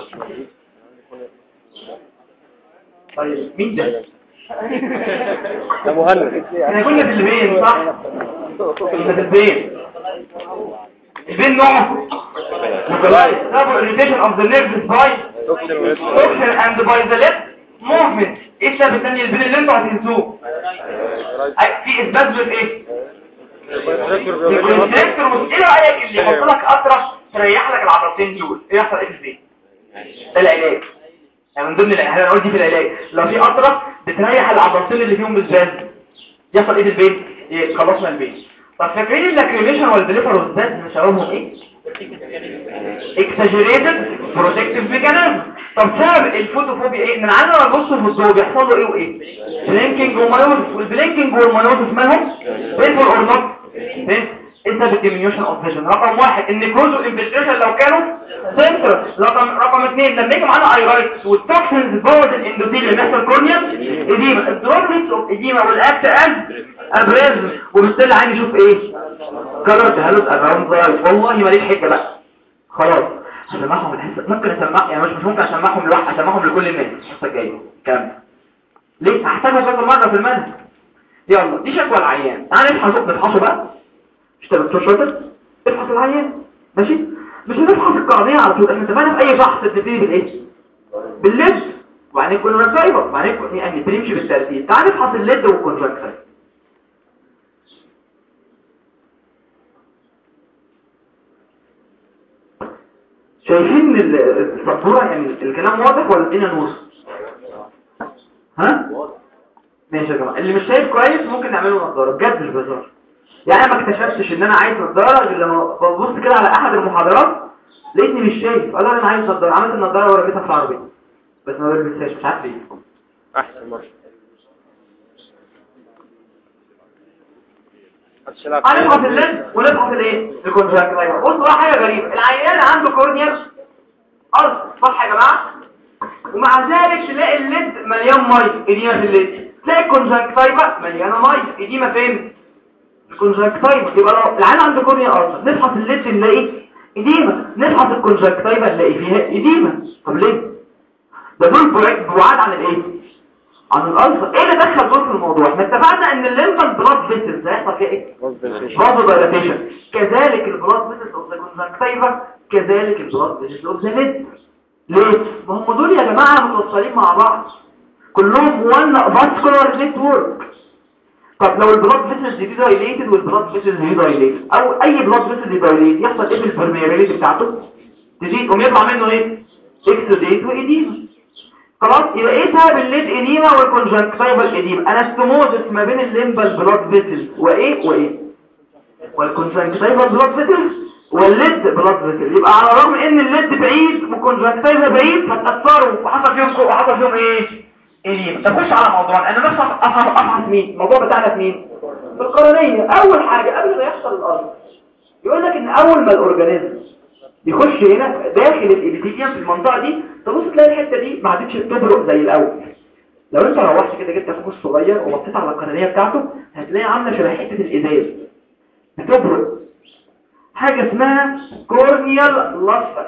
طيب مين ده ده مهند احنا كنا في البين صح كنا في البين البين نوعه localized double irritation of the nerves by oxygen and by the left movement ايه السبب الثاني البين اللي انتوا هتنسوه أي- في اثبات بالايه الكونتراكتور مش ايه رايك اللي يحط لك قطره تريح لك العضلتين دول ايه يحصل ايه في البين ده العلاج يعني من ضمن العلاج انا قلت دي في العلاج لو في قطره بتريح العضلتين اللي فيهم بالذات يحصل ايه في البين إيه، خلصنا البين طب فاكرين اللاكريميشن والبليفر والذات سببهم ايه exaggerated protective mechanism طب سبب الفوتوفوبيا ايه من عندنا لما نبص في الضوء بيحصل له ايه وايه بلينكينج ومايوزس والبلينكينج والمايوزس مالهم بينفول اور نوت ايه سبب الديمينيوشن اوف فيجن رقم واحد النيكروز والانفلتريشن لو كانوا سنتر رقم رقم اثنين لما يجي معانا ايرايتس والتوكسينز جوه الاندوثيل اللي بيحصل كورنيا اديما الدروبلتس اوف اديما والاكت از ابريزم وبالتالي عايز يشوف ايه كررت هالوز اراوند والله ماليش حجه بقى خلاص هسمعهم الحصه ممكن اسمع يعني مش مش ممكن اسمعهم لوحدي اسمعهم لكل الناس الحصه الجايه كامل ليه هحتاجها كذا مره في المنهج يلا دي شكوى العيان تعالى نفحص نفحصه بقى مش تبقى دكتور شاطر افحص العيان ماشي مش هنفحص القرنيه على طول احنا اتفقنا في اي فحص بنبتدي بالايه بالليد وبعدين كنا نسايبر وبعدين كنا- يعني بنمشي بالترتيب تعالى نفحص الليد والكونجكتيف شايفين ال- السبوره يعني الكلام واضح ولا الدنيا نور ها ماشي يا جماعه اللي مش شايف كويس ممكن نعمله نظاره بجد مش بهزار يعني انا ما اكتشفتش ان انا عايز نظاره غير لما ببص كده على احد المحاضرات لقيتني مش شايف قال انا عايز نظاره عملت النظاره ورميتها في العربيه بس ما بلبسهاش مش عارف ليه احسن مرة هتشيلها هنفحص الليد ونفحص الايه الكونجكتيفا بص بقى حاجه غريبه العيان عنده كورنيال ارض صح يا جماعه ومع ذلك تلاقي الليد مليان ميه اديمه في الليد تلاقي الكونجكتيفا مليانه ميه اديمه فين الكونجكتيفا يبقى لو العيان عنده كورنيال ارض نفحص الليد نلاقي اديمه نفحص الكونجكتيفا نلاقي فيها اديمه طب ليه ده دول بعاد بعاد عن الايه عن الالفا ايه اللي دخل دول في الموضوع احنا اتفقنا ان الليمفال بلاد فيسلز هيحصل فيها ايه برضه دايلاتيشن كذلك البلاد فيسلز اوف ذا كونجكتيفا كذلك البلاد فيسلز اوف ذا ليد ليه ما هم دول يا جماعه متوصلين مع بعض كلهم وان فاسكولار نتورك طب لو البلاد فيسلز دي دايليتد والبلاد فيسلز دي دايليتد او اي بلاد فيسل دي دايليتد يحصل ايه في البرميابيليتي بتاعته تزيد قوم يطلع منه ايه اكسوديت وايديما خلاص يبقى ايه سبب الليد اديما والكونجكتيفال اديما انستموزس ما بين الليمبال بلاد فيسلز وايه وايه والكونجكتيفال بلاد فيسلز والليد بلاد فيسلز يبقى على الرغم ان الليد بعيد والكونجكتيفال بعيد فتاثروا وحصل فيهم كو وحصل فيهم ايه اديما نخش على موضوع انا بس افهم افهم مين الموضوع بتاعنا في مين في القرنيه اول حاجه قبل ما يحصل الارض يقول لك ان اول ما الاورجانيزم يخش هنا داخل الابيثيليوم في المنطقه دي تبص تلاقي الحته دي ما عادتش تبرق زي الاول لو انت روحت كده جبت فوق صغير وبصيت على القرنيه بتاعته هتلاقي عامله شبه حته الازاز بتبرق حاجه اسمها كورنيال لاستر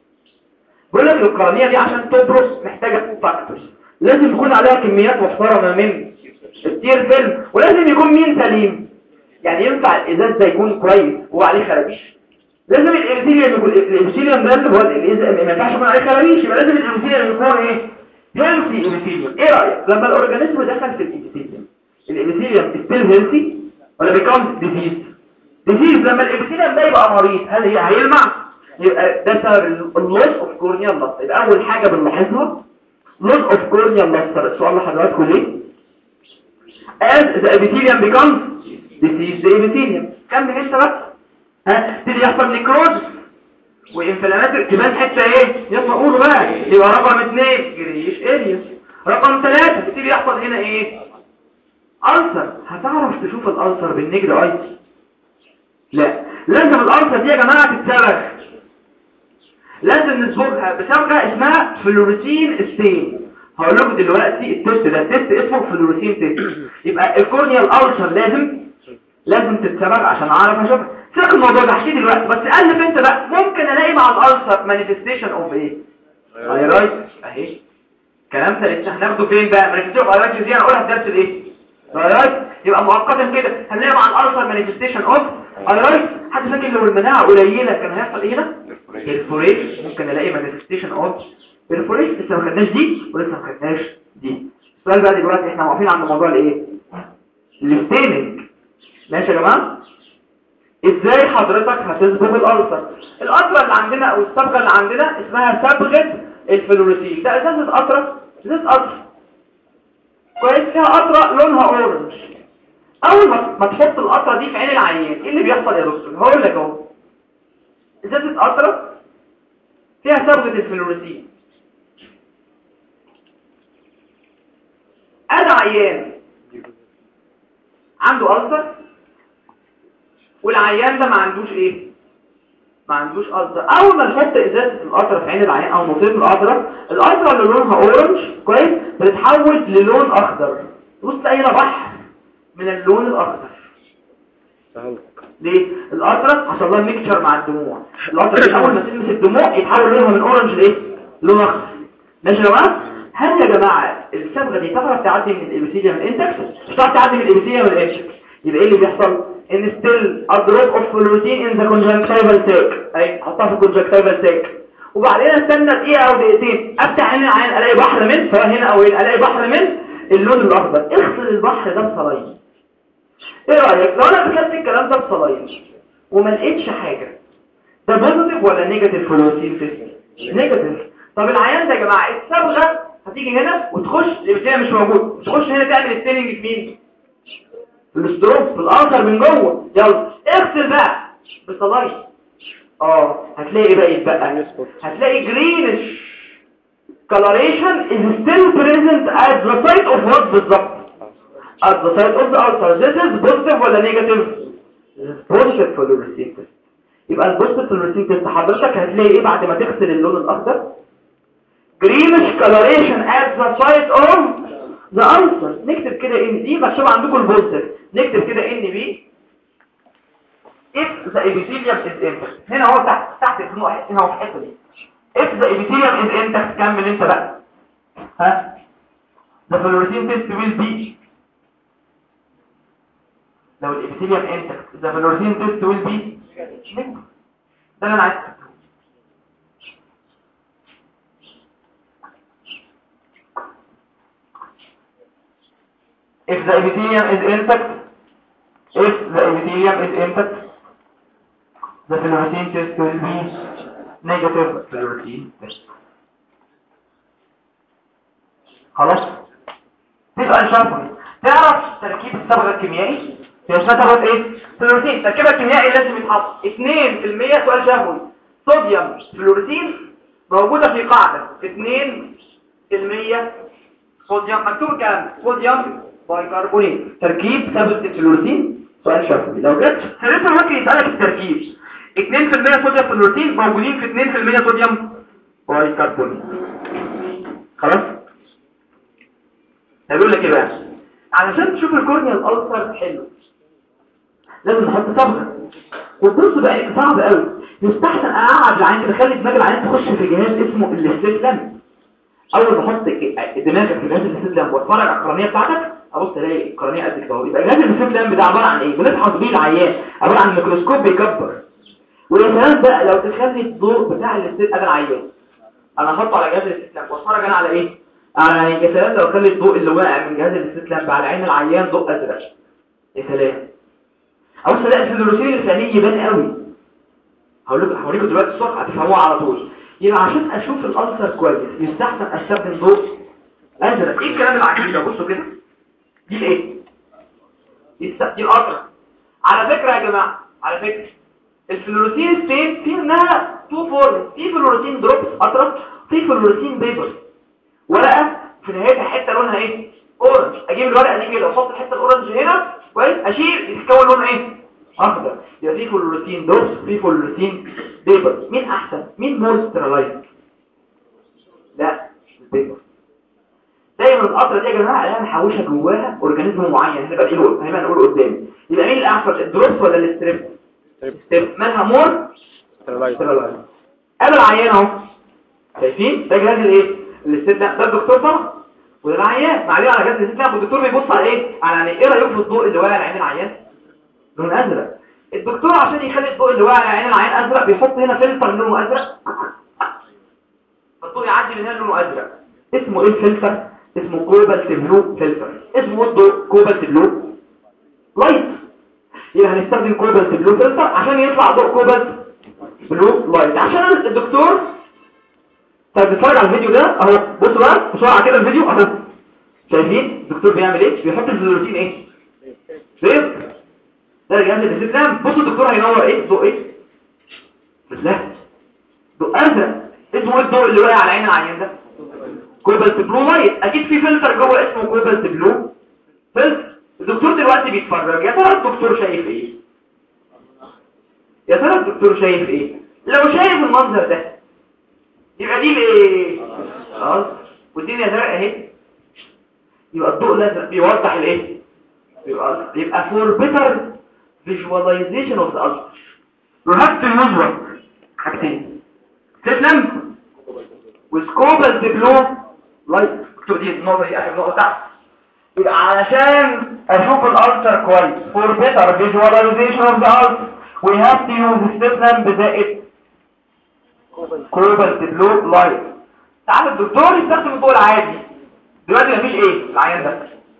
بيقول لك القرنيه دي عشان تبرق محتاجه فاكتورز لازم يكون عليها كميات محترمه من التير فيلم ولازم يكون مين سليم يعني ينفع الازاز ده يكون كويس وعليه خرابيش لازم الابيثيليوم يكون الابيثيليوم ده اللي هو الإز- ما ينفعش يكون عليه خرابيش يبقى لازم الابيثيليوم يكون ايه هيلثي ابيثيليوم ايه رايك لما الاورجانيزم دخل في الابيثيليوم الابيثيليوم ستيل هيلثي ولا بيكون ديزيز ديزيز لما الابيثيليوم ده يبقى مريض هل هي هيلمع يبقى ده سبب اللوس اوف كورنيال لاست يبقى اول حاجه بنلاحظها loss of corneal luster السؤال لحضراتكم ليه as the epithelium becomes disease the epithelium كمل انت بقى ها تبتدي يحصل نيكروز وانفلاماتوري تبان حته ايه يلا قولوا بقى يبقى رقم اثنين جريش اريا رقم ثلاثة تبتدي يحصل هنا ايه ألسر هتعرف تشوف الألسر بالنجد اي لا لازم الألسر دي يا جماعة تتصبغ لازم نصبغها بصبغة اسمها فلوريسين ستين هقول لكم دلوقتي التست ده التست اسمه فلوريسين تيست يبقى الكورنيال ألسر لازم لازم تتصبغ عشان اعرف اشوف سيبك الموضوع ده احكي دلوقتي بس قلب انت بقى ممكن الاقي مع الالسر مانيفستيشن اوف ايه ايرايت اهي كلام ثالث هناخده فين بقى مانيفستيشن اوف ايرايت دي انا اقولها في درس الايه ايرايت يبقى مؤقتا كده هنلاقي مع الالسر مانيفستيشن اوف ايرايت حد فاكر لو المناعه قليله كان هيحصل ايه هنا الفوريش ممكن الاقي مانيفستيشن اوف الفوريش لسه ما خدناش دي ولسه ما خدناش دي السؤال بقى دلوقتي احنا واقفين عند موضوع الايه الستيننج ماشي يا جماعه ازاي حضرتك هتصبغ الالسر الالسر اللي عندنا او الصبغه اللي عندنا اسمها صبغه الفلوريسين ده ازازه قطره ازازه قطر كويس فيها قطره لونها اورنج اول ما ما تحط القطره دي في عين العيان ايه اللي بيحصل يا دكتور هقول لك اهو ازازه قطره فيها صبغه الفلوريسين ادي عيان عنده ألسر والعيان ده ما عندوش ايه ما عندوش ألسر اول ما نحط ازازه القطره في عين العيان او نصيب القطره القطره اللي لونها اورنج كويس بتتحول للون اخضر بص تلاقي هنا بحر من اللون الاخضر ليه القطره حصل لها ميكشر مع الدموع القطره دي اول ما تلمس الدموع يتحول لونها من اورنج لايه لون اخضر ماشي يا جماعه هل يا جماعه الصبغه دي تعرف تعدي من الابيثيليوم الانتكس مش تعرف تعدي من الابيثيليوم الانتكس يبقى ايه اللي بيحصل ان ستيل a drop of fluorescein in the conjunctival sac اي حطها في الconjunctival sac وبعدين استنى دقيقه او دقيقتين افتح عين العين الاقي بحر من سواء هنا او هنا الاقي بحر من اللون الاخضر اغسل البحر ده بصلاين ايه رايك لو انا دخلت الكلام ده بصلاين وما لقيتش حاجه ده بوزيتيف ولا نيجاتيف فلوروسين تيست نيجاتيف طب العيان ده يا جماعه الصبغه هتيجي هنا وتخش الابتلاء مش موجود تخش هنا تعمل التيننج في مين في الاستروب في الاخر من جوه يلا اغسل بقى بصلاين اه هتلاقي بقى يتبقى هتلاقي جرينش coloration is still present at the site of what بالظبط at the site of the ulcer this is positive ولا negative positive fluorescence يبقى البوزيتيف fluorescence حضرتك هتلاقي ايه بعد ما تغسل اللون الاخضر greenish coloration at the site of the ulcer نكتب كده ان دي مكتوب عندكم البوزيتيف نكتب كده ان بي if the epithelium is intact هنا هو تحت تحت في النقطة هنا هو في الحته دي if the epithelium is intact كمل انت بقى ها the fluorescein test will be لو الابيثيليوم intact the fluorescein test will be negative. ده اللي انا عايز أكتبه. if the epithelium is intact if the epithelium is intact the fluorescein test will be negative fluorescein test خلاص تبقى شرطي تعرف تركيب الصبغه الكيميائي هي اسمها صبغه ايه فلوريسين تركيبها الكيميائي لازم يتحط 2% سؤال شهوي صوديوم فلوريسين موجوده في قاعده 2% صوديوم مكتوب الكلام ده. صوديوم بايكربونات تركيب صبغه الفلوريسين سؤال شهوي لو جت سيرتها ممكن يسالك التركيب 2% صوديوم فلوريسين موجودين في 2% صوديوم بايكربونات خلاص هيقول لك ايه بقى علشان تشوف الكورنيال الالسر حلو لازم نحط صبغه والدرس بقى صعب قوي يستحسن اقعد العين كده خلي دماغ العين تخش في جهاز اسمه الاستسلام اول ما احط دماغك في جهاز الاستسلام واتفرج على القرنيه بتاعتك ابص الاقي القرنيه قد كده اهو. يبقى جهاز الاستسلام ده عباره عن ايه بنفحص بيه العيان عباره عن ميكروسكوب بيكبر ويا سلام بقى لو تخلي الضوء بتاع الاستسلام انا العيان انا هحطه على جهاز الاستسلام واتفرج انا على ايه على يا سلام لو خلي الضوء اللي واقع من جهاز الاستسلام على عين العيان ضوء ازرق يا سلام او سلاء الفلوروسين الثاني يبان قوي هقول لكم هوريكم دلوقتي الصبح هتفهموها على طول يبقى عشان اشوف الالسر كويس يستحسن استخدم ضوء ازرق ايه الكلام العجيب ده بصوا كده دي الايه دي الس- دي القطره على فكره يا جماعه على فكره الفلوروسين ستيت في منها تو فورم في فلوروسين دروبس قطره في فلوروسين بيبر ورقه في نهايتها حته لونها ايه اورنج اجيب الورقه دي كده واحط الحته الاورنج هنا كويس اشيل يتكون لون ايه اخضر يبقى في فلوروسين دروبس في فلوروسين بيبر مين احسن مين مور ستيرالايز لا البيبر دايما القطره دي يا جماعه عليها محوشه جواها اورجانيزم معين هنبقى نقول هنبقى نقول قدام يبقى مين الاحسن الدروس ولا الاستريب ستريب مالها مور ستيرلايز ستيرالايز انا العيان اهو شايفين ده جهاز الايه الاستيب ده ده الدكتور طبعا وده العيان معليه على جهاز الاستيب والدكتور بيبص على ايه على يعني ايه رايك في الضوء اللي واقع على عين العيان لون ازرق الدكتور عشان يخلي الضوء اللي واقع على عين العيان ازرق بيحط هنا فلتر لونه ازرق فالضوء يعدي من هنا لونه ازرق اسمه ايه الفلتر اسمه كوبالت بلو فلتر اسمه إيه الضوء كوبالت بلو لايت يبقى هنستخدم كوبالت بلو فلتر عشان يطلع ضوء كوبالت بلو لايت عشان الدكتور طيب بتتفرج على الفيديو ده اهو بصوا بقى بسرعه كده الفيديو اهو شايفين الدكتور بيعمل ايه بيحط الفلوروسين ايه زيت ده الجهاز اللي بتنام بصوا الدكتور هينور ايه ضوء ايه لا ضوء ازرق اسمه ايه الضوء اللي واقع على عين العيان ده كوبالت بلو لايت اكيد في فلتر جوه اسمه كوبالت بلو فلتر الدكتور دلوقتي بيتفرج يا ترى الدكتور شايف ايه يا ترى الدكتور شايف ايه لو شايف المنظر ده يبقى دي الايه خلاص والدنيا زرقاء اهي يبقى الضوء الازرق بيوضح الايه يبقى يبقى for better visualization of the ulcer you have to use what حاجتين تسلم وسكوبال بلو لايت اكتب دي النقطه دي اخر نقطه تحت يبقى علشان اشوف الالتر كويس for better visualization of the ulcer we have to use steplam بزائد كوبالت بلو لايت تعال الدكتور يستخدم الضوء العادي دلوقتي مفيش ايه العيان ده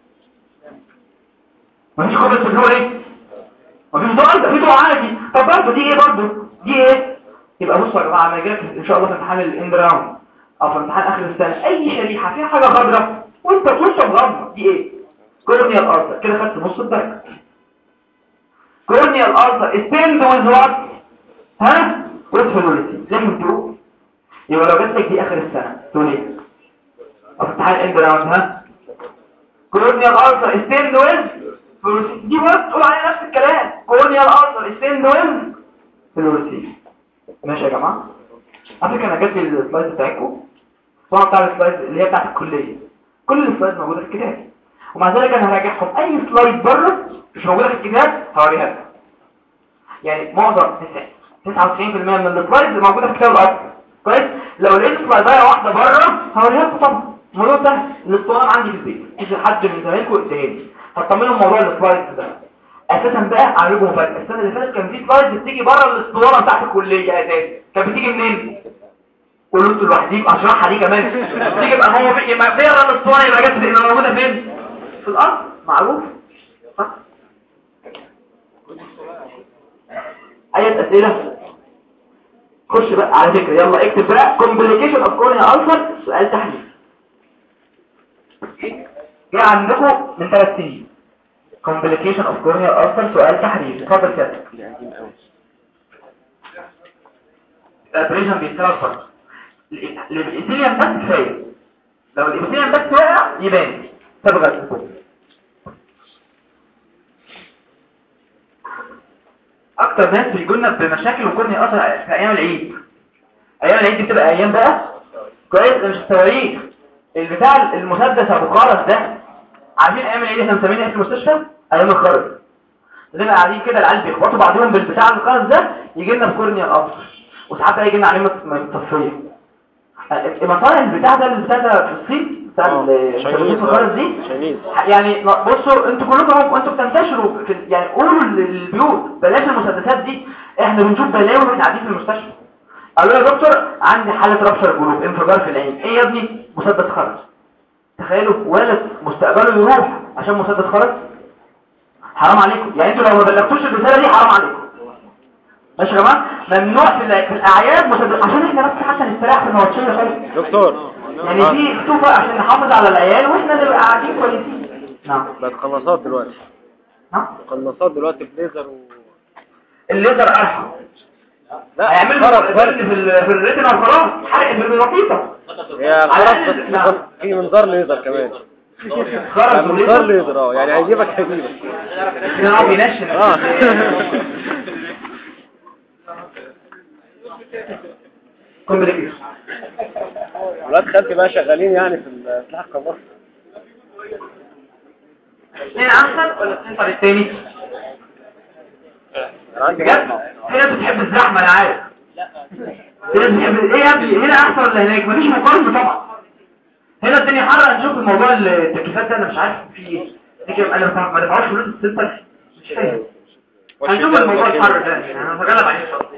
مفيش كوبالت بلو ايه مفيش ضوء ده في ضوء عادي طب برضه دي ايه برضه دي ايه يبقى بصوا يا جماعه انا جاي ان شاء الله في امتحان الاند راوند او في امتحان اخر السنه اي شريحه فيها حاجه خضراء وانت وانت مغمض دي ايه كورنيال ارثر كده خدت نص الدرجه كورنيال ارثر ستيند ويز وات ها ويز فلوريتي لازم تقول يبقى لو جات لك دي اخر السنه تقول ايه او في امتحان الاند راوند ها كورنيال ارثر ستيند ويز فلوريتي دي برضه تقول عليها نفس الكلام كورنيال ارثر ستيند ويز فلوريتي ماشي يا جماعه على فكره انا جات لي السلايد بتاعتكم الصوره بتاع السلايد اللي هي بتاعت الكليه كل السلايد موجوده في الكتاب ومع ذلك انا هراجعكم اي سلايد بره مش موجوده في الكتاب هوريها لكم يعني معظم 99% من السلايد اللي موجوده في كتاب الارض كويس لو لقيت سلايدايه واحده بره هوريها لكم طبعا الموضوع ده الاسطوانه عندي في البيت يجي حد من زمايلكم يديهاني هتطمنوا موضوع السلايد ده اساسا بقى على لكم مفاجاه السنه اللي فاتت كان في سلايد بتيجي بره الاسطوانه بتاعت الكليه اساسا كانت بتيجي منين قولوا انتوا لوحديكم اشرحها دي كمان بتيجي بقى هو في يبقى فين الاسطوانه يبقى جت يبقى موجوده فين في الارض معروف صح اي اسئله خش بقى على فكره يلا اكتب بقى complication of corneal ulcer سؤال تحليل جه عندكم من ثلاث سنين complication of corneal ulcer سؤال تحرير اتفضل سيادتك الابريشن بيتساوي فرق الابيثيليوم بس كفايه لو الابيثيليوم بس وقع يبان تبغى اكتر ناس بيجولنا بمشاكل وكورنيا اثر في ايام العيد ايام العيد دي بتبقى ايام بقى كويس ده مش الصواريخ البتاع المسدس ابو قرص ده عارفين ايام العيد احنا مسمينه ايه في المستشفى ايام الخرز نبقى قاعدين كده العيال بيخبطوا بعضهم بالبتاع القرص ده يجي لنا في كورنيا القصر وساعات بقى يجي لنا عليه متصفيه المصانع البتاع ده اللي بتاع ده في الصين بتاع الشبكات الخرز دي شاينيز يعني بصوا انتوا كلكم انتوا بتنتشروا في يعني قولوا للبيوت بلاش المسدسات دي احنا بنشوف بلاوي واحنا قاعدين في المستشفى قالوا يا دكتور عندي حاله ربشر جلوب انفجار في العين ايه يا ابني مسدس خرز تخيلوا ولد مستقبله يروح عشان مسدس خرز حرام عليكم يعني انتوا لو ما بلغتوش الرساله دي حرام عليكم ماشي يا جماعه ممنوع في, الع- في الاعياد مسدس عشان احنا بس حتى نستريح في المواتشيه خالص دكتور يعني في خطوبة عشان نحافظ على العيال واحنا نبقى قاعدين كويسين نعم بقت قناصات دلوقتي نعم قناصات دلوقتي بليزر و الليزر ارحم لا هيعملوا خرط فرق فرق في ال- في الريتنا وخلاص حرق بالبسيطة هي على خرط الأقل- بس نعم. في منظار ليزر كمان خرج منظار ليزر اه يعني هيجيبك هيجيبك هو بينشن اه كومبليكيشن ولاد خالتي بقى شغالين يعني في السلاح القناص اثنين احسن ولا السنتر التاني انا عندي بجد مصنع في ناس بتحب الزحمه انا عارف في ناس بتحب ايه يا ابني هنا احسن ولا هناك مفيش مقارنه طبعا هنا الدنيا حر هنشوف الموضوع التكييفات ده انا مش عارف في ايه دي انا ما ما دفعوش فلوس السنتر مش فاهم هنشوف الموضوع الحر ده يعني انا هتغلب عليه شويه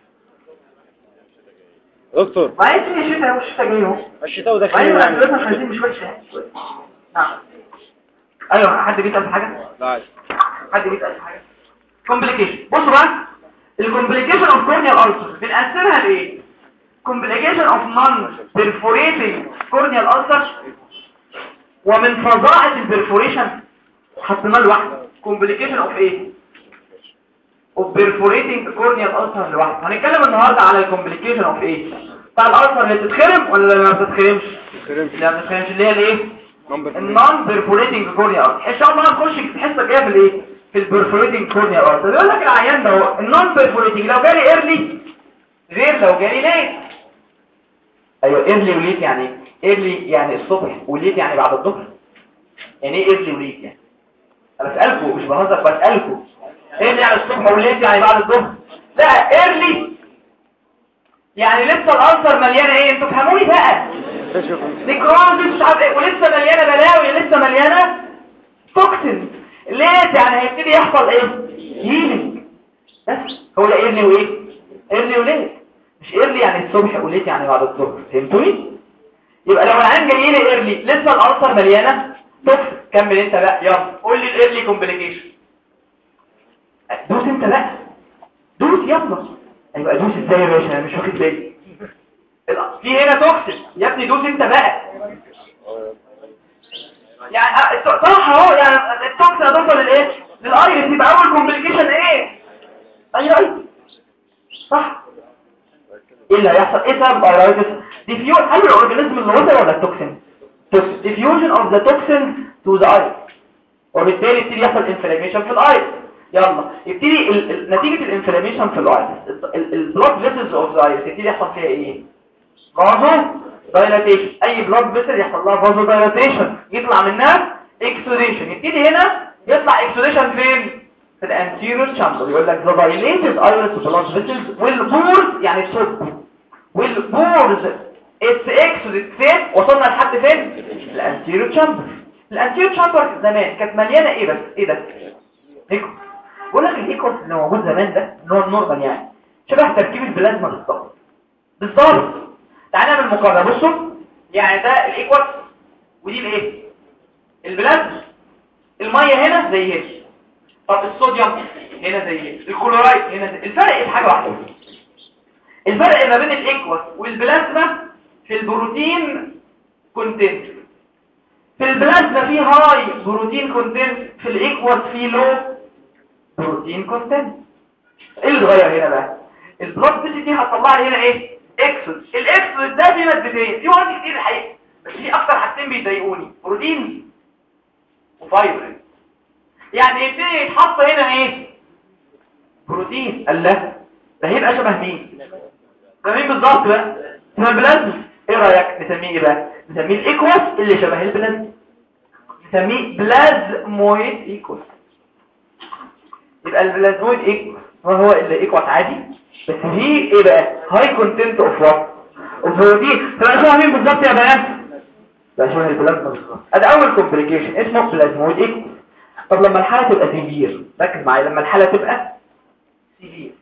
دكتور وعايز الدنيا شتاء والشتاء جاي اهو الشتاء وبعدين وداخلين يعني الاسئله مش عايزين مش وحشه يعني. نعم ايوه حد بيسال في حاجه لا عادي. حد بيسال في حاجه كومبليكيشن بصوا بقى الكومبليكيشن اوف كورنيال ulcer بنقسمها لايه كومبليكيشن اوف نون بيرفوريتنج كورنيال ulcer ومن فظاعه البرفوريشن حطيناه لوحده كومبليكيشن اوف ايه اوف بيرفوريتنج كورنيال ulcer لوحده هنتكلم النهارده على الكومبليكيشن اوف ايه بتاع الالسر اللي بتتخرم ولا اللي ما بتتخرمش اللي ما بتتخرمش اللي هي الايه نمبر النون بيرفوريتنج كورنيا ارت ان شاء الله هنخش في الحصه الجايه في الايه في البيرفوريتنج كورنيا ارت بيقول لك العيان ده هو النون بيرفوريتنج لو جالي ايرلي غير لو جالي ليت ايوه ايرلي وليت يعني ايرلي يعني الصبح وليت يعني بعد الظهر يعني ايه ايرلي وليت يعني انا بسالكم مش بهزر بسالكم ايرلي يعني الصبح وليت يعني بعد الظهر لا ايرلي يعني لسه الالسر مليانه ايه انتوا فهموني بقى نيكروزيس مش عارف ايه ولسه مليانه بلاوي لسه مليانه توكسين ليه يعني هيبتدي يحصل ايه هيلينج بس هو ده ايرلي وايه ايرلي وليت مش ايرلي يعني الصبح وليت يعني بعد الظهر فهمتوني يبقى لو العين جاي لي ايرلي لسه الالسر مليانه توكسين كمل انت بقى يلا قول لي الايرلي كومبليكيشن دوس انت بقى دوس يلا يبقى دوس ازاي يا باشا انا مش واخد بالي في هنا توكسين يا ابني دوس انت بقى يعني اه، صح اهو يعني التوكسين هتوصل للايه للايرس يبقى اول كومبليكيشن ايه ايوه ايوه صح ايه اللي هيحصل ايه سبب الايرس ديفيوز هل الاورجانيزم اللي وصل ولا التوكسين ديفيوجن اوف ذا توكسين تو ذا ايرس وبالتالي يبتدي يحصل انفلاميشن في الايرس يلا يبتدي ال- ال- نتيجه الانفلاميشن في الايرس البلاد فيسلز اوف ذا ايرس يبتدي يحصل فيها ايه فازو دايلاتيشن اي بلاد فيسل يحصل لها فازو دايلاتيشن يطلع منها اكسوديشن يبتدي هنا يطلع اكسوديشن فين في الانتيريور تشامبر يقول لك ذا دايليتد ايرس بلاد فيسلز والبورز يعني الثقب والبورز اتس اكسوديت فين وصلنا لحد فين الانتيريور تشامبر الانتيريور تشامبر زمان كانت مليانه ايه بس ايه ده ايكو بقول لك الايكوس اللي موجود زمان ده اللي هو النورمال يعني شبه تركيب البلازما بالظبط بالظبط تعالى نعمل مقارنه بصوا يعني ده الايكوس ودي الايه البلازما الميه هنا زي هنا طب الصوديوم هنا زي هنا الكلورايد هنا زي الفرق ايه في حاجه واحده الفرق ما بين الايكوس والبلازما في البروتين كونتنت في البلازما في هاي بروتين كونتنت في الايكوس في لو بروتين كونتنت ايه اللي اتغير هنا بقى البلاد فيسل دي هتطلع لي هنا ايه اكسود الاكسود ده فيه مادتين في مواد كتير الحقيقه بس في اكتر حاجتين بيضايقوني بروتين وفايبر يعني يبتدي يتحط هنا ايه بروتين قال لا ده هيبقى شبه مين ده مين بالظبط بقى اسمه البلازما ايه رايك نسميه ايه بقى نسميه الايكوس اللي شبه البلازما نسميه بلازمويد ايكوس يبقى البلازمويد ايكوس ما هو الا ايكوس عادي بس فيه ايه بقى هاي كونتنت اوف وات اوف بروتين تبقى شبه مين بالظبط يا بنات ده شبه البلازما بالظبط ادي اول كومبليكيشن اسمه بلازمويد ايكوس طب لما الحاله تبقى سيفير ركز معايا لما الحاله تبقى سيفير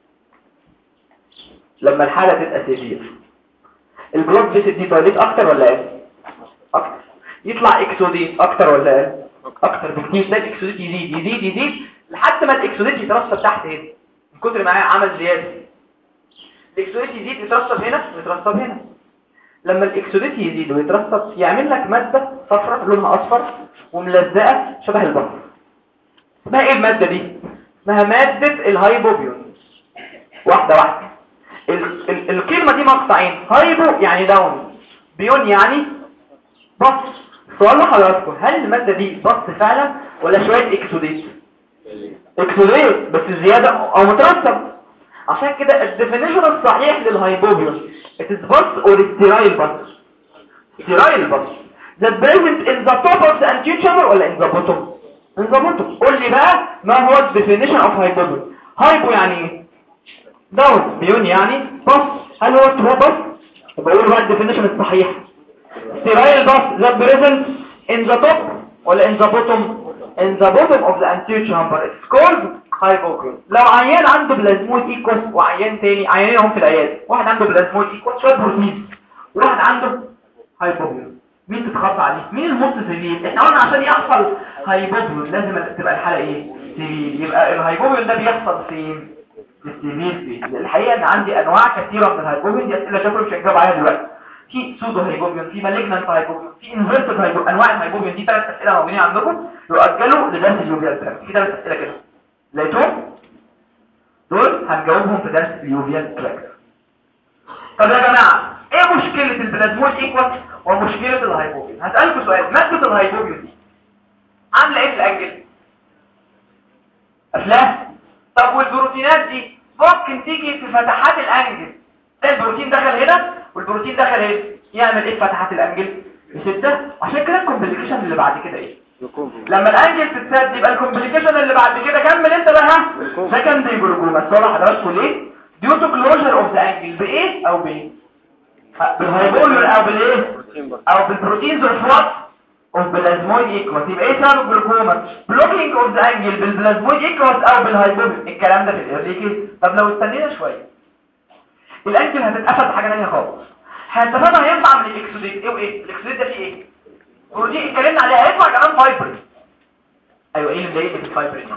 لما الحاله تبقى سيفير البلاد فيسل دي دايليت اكتر ولا اقل اكتر يطلع اكسوديت اكتر ولا اقل اكتر بكتير ده الاكسوديت يزيد يزيد يزيد لحد ما الاكسوديت يترسب تحت هنا من كتر ما عمل زياده الاكسوديت يزيد يترسب هنا ويترسب هنا لما الاكسوديت يزيد ويترسب يعمل لك مادة صفراء لونها اصفر وملزقة شبه البحر اسمها ايه المادة دي اسمها مادة الهايبوبيون واحدة واحدة ال ال الكلمة دي مقطعين هايبو يعني داون بيون يعني بص سؤال لحضراتكم هل المادة دي بص فعلا ولا شوية اكسوديت اكسوديت بس زيادة او مترسب عشان كده الديفينيشن الصحيح للهايبوبيون it is bus or sterile bus sterile bus that present in the top of the anterior chamber ولا in the bottom in the bottom قول لي بقى ما هو الديفينيشن of هايبوبيون هايبو يعني ايه داون بيون يعني بس هل هو ترو بس يبقى قول بقى الديفينيشن الصحيح sterile bus that present in the top ولا in the bottom in the bottom of the anterior chamber it's called hypocrine لو عيان عنده بلازمود ايكوس وعيان تاني عيانين هم في العيادة واحد عنده بلازمود ايكوس شوية بروتين وواحد عنده هايبوكرين مين تتخطى عليه مين الموت سبيل احنا قلنا عشان يحصل هايبوكرين لازم تبقى الحالة ايه سبيل يبقى الهايبوكرين ده بيحصل فين في السبيل فين الحقيقة ان عندي انواع كثيرة من الهايبوكرين دي اسئلة شكرا مش هجاوب عليها دلوقتي في سودو هايبوبيون في مالجنانت هايبوبيون في انفيرتد هايبوبيون انواع الهايبوبيون دي ثلاث اسئله موجودين عندكم يؤجلوا لدرس اليوفيال تراك في ثلاث اسئله كده لقيتهم دول هنجاوبهم في درس اليوفيال تراك طب يا جماعه ايه مشكله البلازمود ايكوال ومشكله الهايبوبيون هسالكم سؤال ماده الهايبوبيون دي عامله ايه في الاجل افلام طب والبروتينات دي ممكن تيجي في فتحات الانجل البروتين دخل هنا والبروتين دخل هنا يعمل ايه في فتحات الانجل بستة عشان كده الكومبليكيشن اللي بعد كده ايه لما الانجل تتسد يبقى الكومبليكيشن اللي بعد كده كمل انت بقى سكندري جلوكوما الصوره حضراتكم ليه ديو تو كلوجر اوف ذا انجل بايه او بايه بالهايبولر او بالايه او بالبروتينز اوف وات اوف بلازمويد ايكوس يبقى ايه سبب الجلوكوما بلوكينج اوف ذا انجل بالبلازمويد ايكوس او بالهايبولر الكلام ده في الايرليكي طب لو استنينا شويه الانجل هتتقفل بحاجه ثانيه خالص هتفهم هيطلع من الاكسوديت ايه وايه الاكسوديت ده فيه ايه بروتين اتكلمنا عليها هيطلع كمان فايبر ايوه ايه اللي مضايقني في الفايبر دي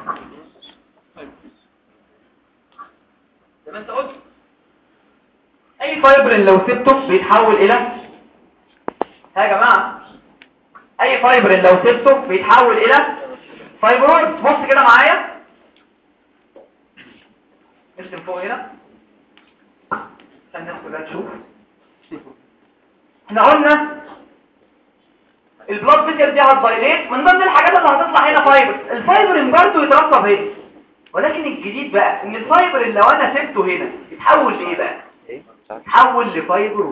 زي ما انت قلت اي فايبر لو سبته بيتحول الى ها يا جماعه اي فايبر لو سبته بيتحول الى فايبرويد بص كده معايا ارسم فوق هنا عشان الناس كلها تشوف احنا قلنا البلاد فيسل دي هتدايليت من ضمن الحاجات اللي هتطلع هنا فايبر الفايبر برضه يترسب هنا ولكن الجديد بقى ان الفايبر اللي لو انا سبته هنا يتحول لايه بقى يتحول لفايبر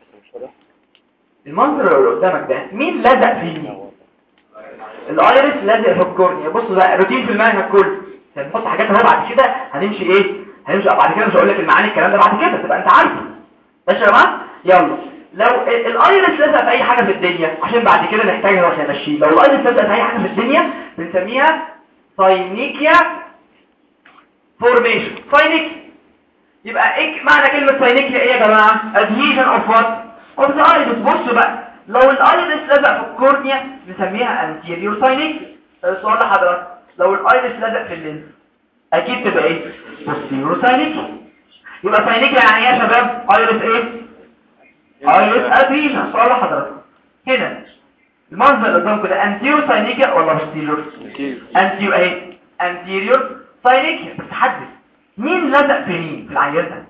المنظر اللي قدامك ده مين لزق فيه الايرس لازق في الكورنيا بصوا ده روتين في المنهج كله هنحط حاجات اهو بعد كده هنمشي ايه هنمشي بعد كده مش هقول لك المعاني الكلام ده بعد كده تبقى انت عارفه ماشي يا جماعه يلا لو الايرس لزق في اي حاجه في الدنيا عشان بعد كده نحتاجها واحنا ماشيين لو الايرس لزق في اي حاجه في الدنيا بنسميها ساينيكيا فورميشن ساينيك يبقى ايه معنى كلمه ساينيكيا ايه يا جماعه ادهيشن اوف وات اوف ذا ايرس بصوا بقى لو الايرس لزق في الكورنيا نسميها انتيريور ساينيكيا السؤال لحضرتك لو الايرس لزق في اللينس اكيد تبقى ايه بوستيريور ساينيكيا يبقى ساينيكيا يعني ايه يا شباب ايرس ايه ايرس ادرينا سؤال لحضرتك هنا المنظر اللي قدامكم ده انتيريور ساينيكيا ولا بوستيريور انتيريور اهي انتيريور ساينيكيا بس حدد مين لزق في مين في العيان ده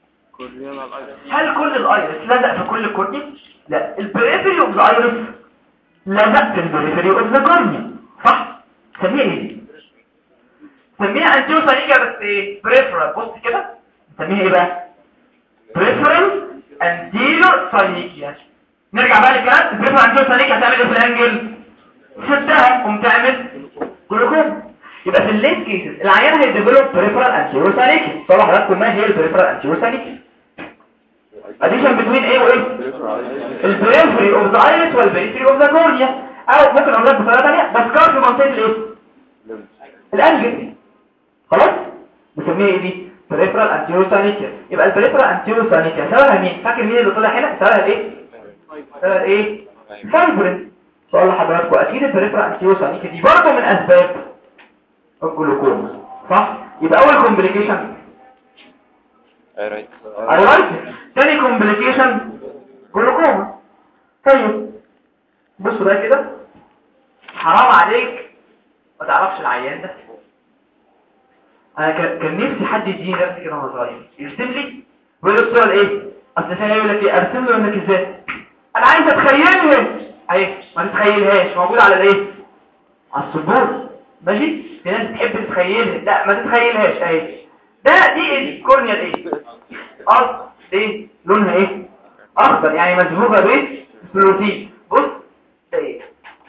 هل كل الايرس لزق في كل الكورنيا لا البريفري اوف ذا ايرس لزق في البريفري اوف ذا كورنيا صح سميها ايه سميها انتيريور ساينيكيا بس ايه بريفرال بص كده نسميها ايه بقى بريفرال انتيريور ساينيكيا نرجع بقى للكلام البريفرال انتيريور ساينيكيا هتعمل ايه في الانجل سدها قوم تعمل جلوكوم يبقى في الليت كيسز العيان هيديفلوب بريفرال انتيريور ساينيكيا طبعا حضراتكم ما هي البريفرال انتيريور ساينيكيا اديشن بتوين ايه وايه البريفري اوف ذا ايرس والبريفري اوف ذا كورنيا او ممكن اقول لك بطريقه ثانيه بس كار في منطقه الايه الانجل خلاص بنسميها ايه دي بريفرال انتيريور ساينيكيا يبقى البريفرال انتيريور ساينيكيا سببها مين فاكر مين اللي طلع هنا سببها ايه سببها ايه فايبرين سؤال لحضراتكم اكيد البريفرال انتيريور ساينيكيا دي برضه من اسباب الجلوكوما صح يبقى اول كومبليكيشن ايرايتس تاني كومبليكيشن جلوكوما طيب بصوا بقى كده حرام عليك ما تعرفش العيان ده انا كان كان نفسي حد يديني درس كده وانا صغير يرسم لي ويقول لي الصوره ايه اصل ثاني يقول لك ايه ارسم له انك ازاي انا عايز اتخيلها اهي ما تتخيلهاش موجوده على الايه على السبوره ماشي في ناس بتحب تتخيلها لا ما تتخيلهاش اهي ده دي ايه كورنيا ايه اه دي لونها ايه اخضر يعني مزهوبه بايه بروتين بص ده ايه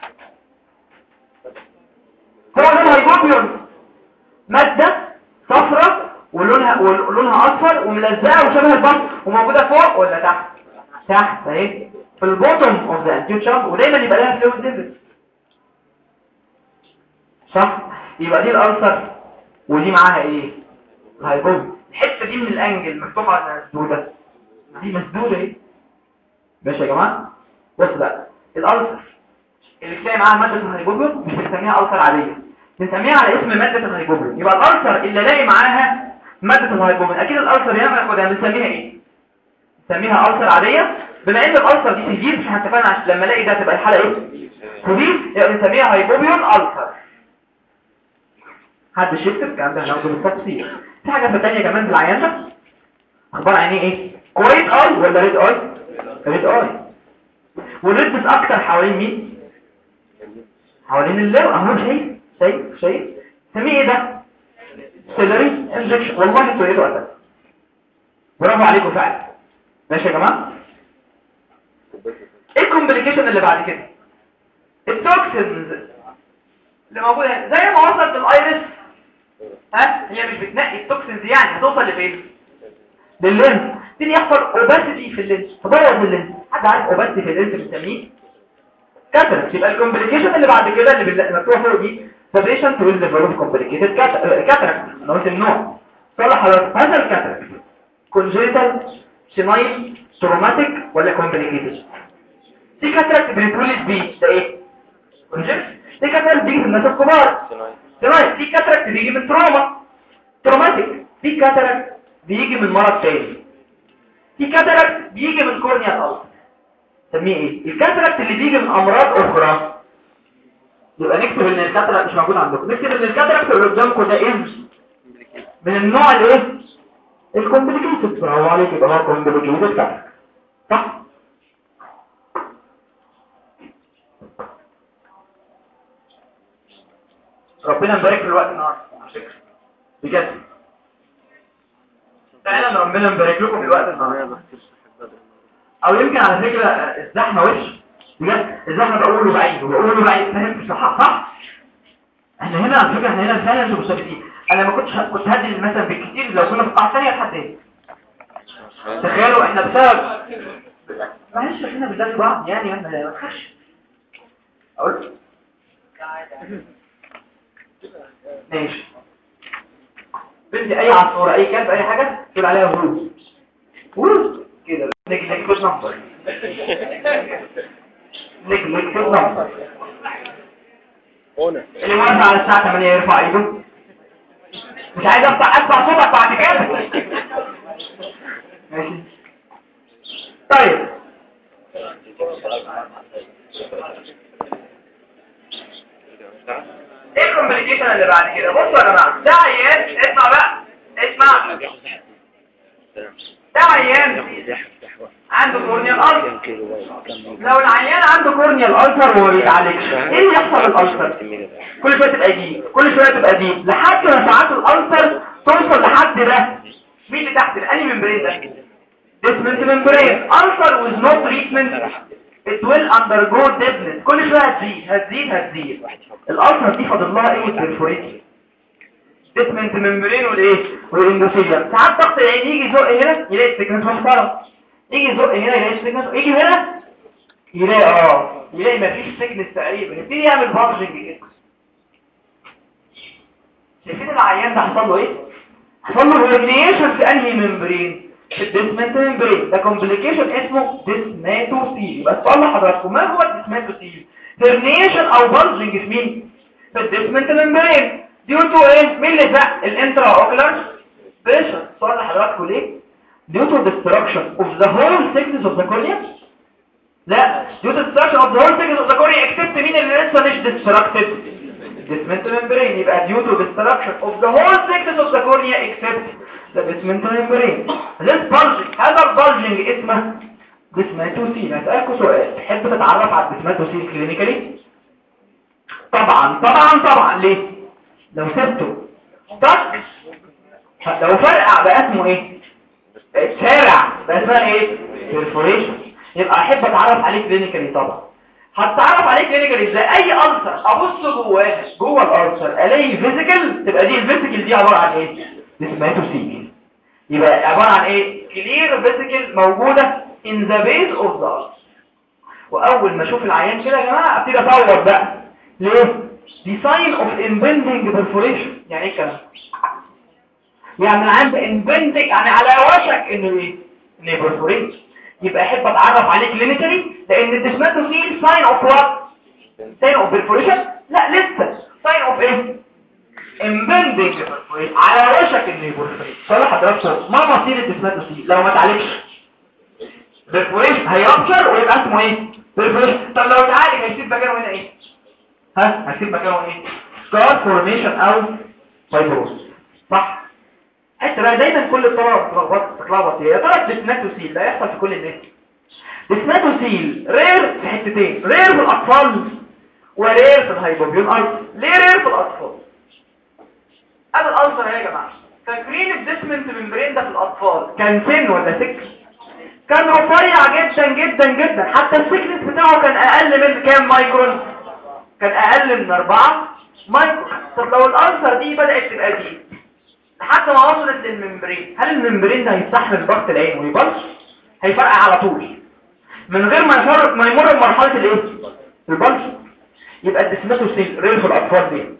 هو ده الهيبوبيون ماده صفرة ولونها ولونها اصفر وملزقه وشبه البط وموجوده فوق ولا تحت تحت اهي في البوتوم اوف ذا انتيو شامب ودايما يبقى لها فلويد ديفيد صح يبقى دي الالسر ودي معاها ايه الهيبوبيون الحته دي من الانجل مفتوحه ولا مسدوده دي مسدوده ايه ماشي يا جماعه بص بقى الالسر اللي بتلاقي معاها ماده الهيبوبيون مش بنسميها السر عاديه بنسميها على اسم ماده الهيبوبيون يبقى الالسر اللي لاقي معاها ماده الهيبوبيون اكيد الالسر هنا ناخدها بنسميها ايه بنسميها السر عاديه بما ان الالسر دي سيفير مش هنتفقنا عشان لما الاقي ده تبقى الحاله ايه سيفير يبقى بنسميها هيبوبيون السر حد شفت الكلام ده هناخده بالتفصيل في حاجه في ثانيه كمان في العيان ده اخبار عينيه ايه كويس اي ولا ريد اي ريد اي والريدس اكتر حوالين مين حوالين الليل اهو شايف شايف شايف سميه ايه ده سيلري انجكشن والله انتوا ايه وقتها برافو عليكم فعلا ماشي يا جماعه ايه الكومبليكيشن اللي بعد كده التوكسينز اللي موجوده هنا زي ما وصلت الايرس ها هي مش بتنقي التوكسينز يعني هتوصل لفين لللينز تيجي يحصل اوباسيتي في اللينز تبوظ اللينز حد عارف اوباسيتي في اللينز بنسميه كاتراكت يبقى الكومبليكيشن اللي بعد كده اللي بال- مكتوبه فوق دي فابريشن تو ديفلوب كومبليكيتد كاتراكت انا قلت النوع صلح حضرتك هذا الكاتراكت كونجيتال سينايل تروماتيك ولا كومبليكيتد في كاتراكت بنتولد بيه ده ايه كونجيت في كاتراكت بيجي في الناس الكبار سينايل في كاتراكت بيجي من تروما تروماتيك في كاتراكت بيجي من مرض تاني في كاتراكت بيجي من كورنيا الأرض سميه ايه الكاتراكت اللي بيجي من امراض اخرى يبقى نكتب ان الكاتراكت مش موجود عندكم نكتب ان الكاتراكت اللي قدامكم ده ايه من النوع الايه الكومبليكيتد برافو عليك يبقى هو كومبليكيتد كاتراكت صح ربنا مبارك في الوقت النهارده على فكره بجد فعلا ربنا مبارك لكم في الوقت النهارده او يمكن على فكرة الزحمة وش بجد الزحمة بقوله بعيد وبقوله بعيد فاهم صح صح احنا هنا على فكرة احنا هنا فعلا مش مثبتين انا ما كنتش كنت هدي مثلا بالكتير لو كنا في القاعة الثانية لحد ايه تخيلوا احنا بسبب معلش احنا بنلاقي بعض يعني احنا ما تخافش اقول ماشي بنتي اي عصفورة اي كلب اي حاجة تقول عليها ورود ورود كده نجي نكتب نمبر نجي نكتب نمبر هنا اللي موافق على الساعة 8 يرفع ايده مش عايز افتح اسمع صوتك بعد كده ماشي طيب ايه الكومبليكيشن اللي بعد كده بصوا يا جماعه ده عيان اسمع بقى اسمع ده عيان عنده كورنيال ألسر لو العيان عنده كورنيال ألسر وما بيتعالجش ايه اللي يحصل للألسر كل شويه تبقى دي كل شويه تبقى دي لحد ما ساعات الألسر توصل لحد ده مين اللي تحت الاني ممبرين ده ديسمنت ممبرين ألسر with no treatment it will undergo deafness كل شويه هتزيد هتزيد هتزيد الألسر دي فاضل لها ايه برفوريتي ديسمنت ممبرين والايه والاندوثيليوم ساعات ضغط العين يجي يزق هنا يلاقي السكنس محترم يجي يزق هنا يلاقي السكنس يجي هنا يلاقي اه يلاقي مفيش سكنس تقريبا يبتدي يعمل بارجنج كده شايفين العيان ده حصل له ايه حصل له هيرنيشن في انهي ممبرين في الديسمنت ممبرين ده كومبليكيشن اسمه ديسماتوسيل يبقى السؤال لحضراتكم ما هو الديسماتوسيل هيرنيشن او بارجنج في مين في الديسمنت ممبرين ديو تو ايه مين اللي زق الانترا اوكلر بريشر السؤال لحضراتكم ليه due to destruction of the whole thickness of the cornea لا due to destruction of the whole thickness of the cornea except مين اللي لسه مش destructed basement membrane يبقى due to destruction of the whole thickness of the cornea except the basement membrane this bulging هذا البلجنج اسمه ديسماتوسيل هسألكوا سؤال تحب تتعرف على الديسماتوسيل كلينيكالي طبعا طبعا طبعا ليه لو سبته طق لو فرقع بقى اسمه ايه شارع بقى اسمها ايه perforation يبقى احب اتعرف عليه كلينيكالي طبعا هتعرف عليه كلينيكالي ازاي اي ألسر ابص جواه جوه الألسر الاقي فيزيكال تبقى دي الفيزيكال دي عباره عن ايه ديسماتوسيل يبقى عباره عن ايه كلير فيزيكال موجوده in the base of the ulcer واول ما اشوف العيان كده يا جماعه ابتدي اصور بقى ليه دي sign of impending perforation يعني ايه الكلام يعني العيان ده impending يعني على وشك انه ايه انه perforate يبقى احب اتعرف عليه كلينيكالي لان الديسماتوسيل sign of what sign of perforation لا لسه sign of ايه impending perforation على وشك انه perforate صالح حضرتك ما مصير الديسماتوسيل لو ما اتعالجش perforation هيرابشر ويبقى اسمه ايه perforation طب لو اتعالج هيسيب مكانه هنا ايه ها هيسيب مكانه ايه scar formation او fibrosis صح حتى بقى دايما كل الطلبه بتتلخبط بتتلخبط يا ترى الديسماتوسيل ده يحصل في كل الناس ديسماتوسيل رير في حتتين رير في الاطفال ورير في الهايبوبيون ارت ليه رير في الاطفال ادي الالسر يا جماعه فاكرين الديسمنت ممبرين ده في الاطفال كان سن ولا سكر كان رفيع جدا جدا جدا حتى السكنس بتاعه كان اقل من كام مايكرون كان اقل من 4 مايكرون طب لو الالسر دي بدات تبقى دي لحد ما وصلت للممبرين هل الممبرين ده هيستحمل ضغط العين ويبلش هيفرقع على طول من غير ما يمر ما يمر بمرحله الايه البلش يبقى الديسماتوسيل ريل في الاطفال دي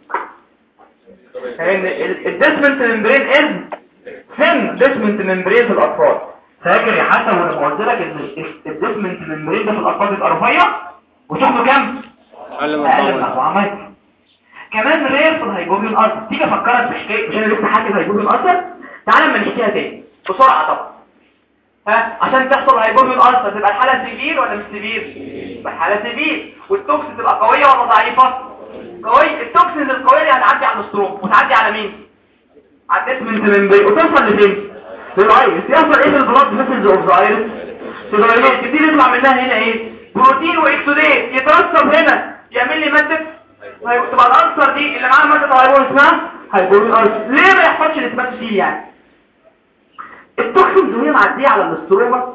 لان الديسمنت ممبرين از ثين ديسمنت ممبرين في الاطفال فاكر يا حسن وانا قلت لك ان الديسمنت ممبرين ده في الاطفال بيبقى رفيع وشكله كام اقل من اقل من طبعا 4 متر كمان رير في الهيبوبيون ألسر تيجي افكرك في حكايه مش انا لسه حاكي الهيبوبيون ألسر تعالى اما نحكيها تاني بسرعه طبعا ها عشان تحصل هيبوبيون ألسر تبقى الحاله سيفير ولا مش سيفير تبقى الحاله سيفير والتوكسين تبقى قويه ولا ضعيفه قويه التوكسين القويه دي هتعدي على الستروم وتعدي على مين على الديسمنت ممبرين وتوصل لفين للايرس يحصل ايه في البلاد فيسلز اوف ذا ايرس تبقى كتير يطلع منها هنا ايه بروتين واكسوديت يترسب هنا يعمل لي ماده طيب تبقى الألسر دي اللي معاها مادة هايبول اسمها هايبول ألسر ليه ما يحصلش الإثبات دي يعني التوكسينز وهي معدية على الاستروما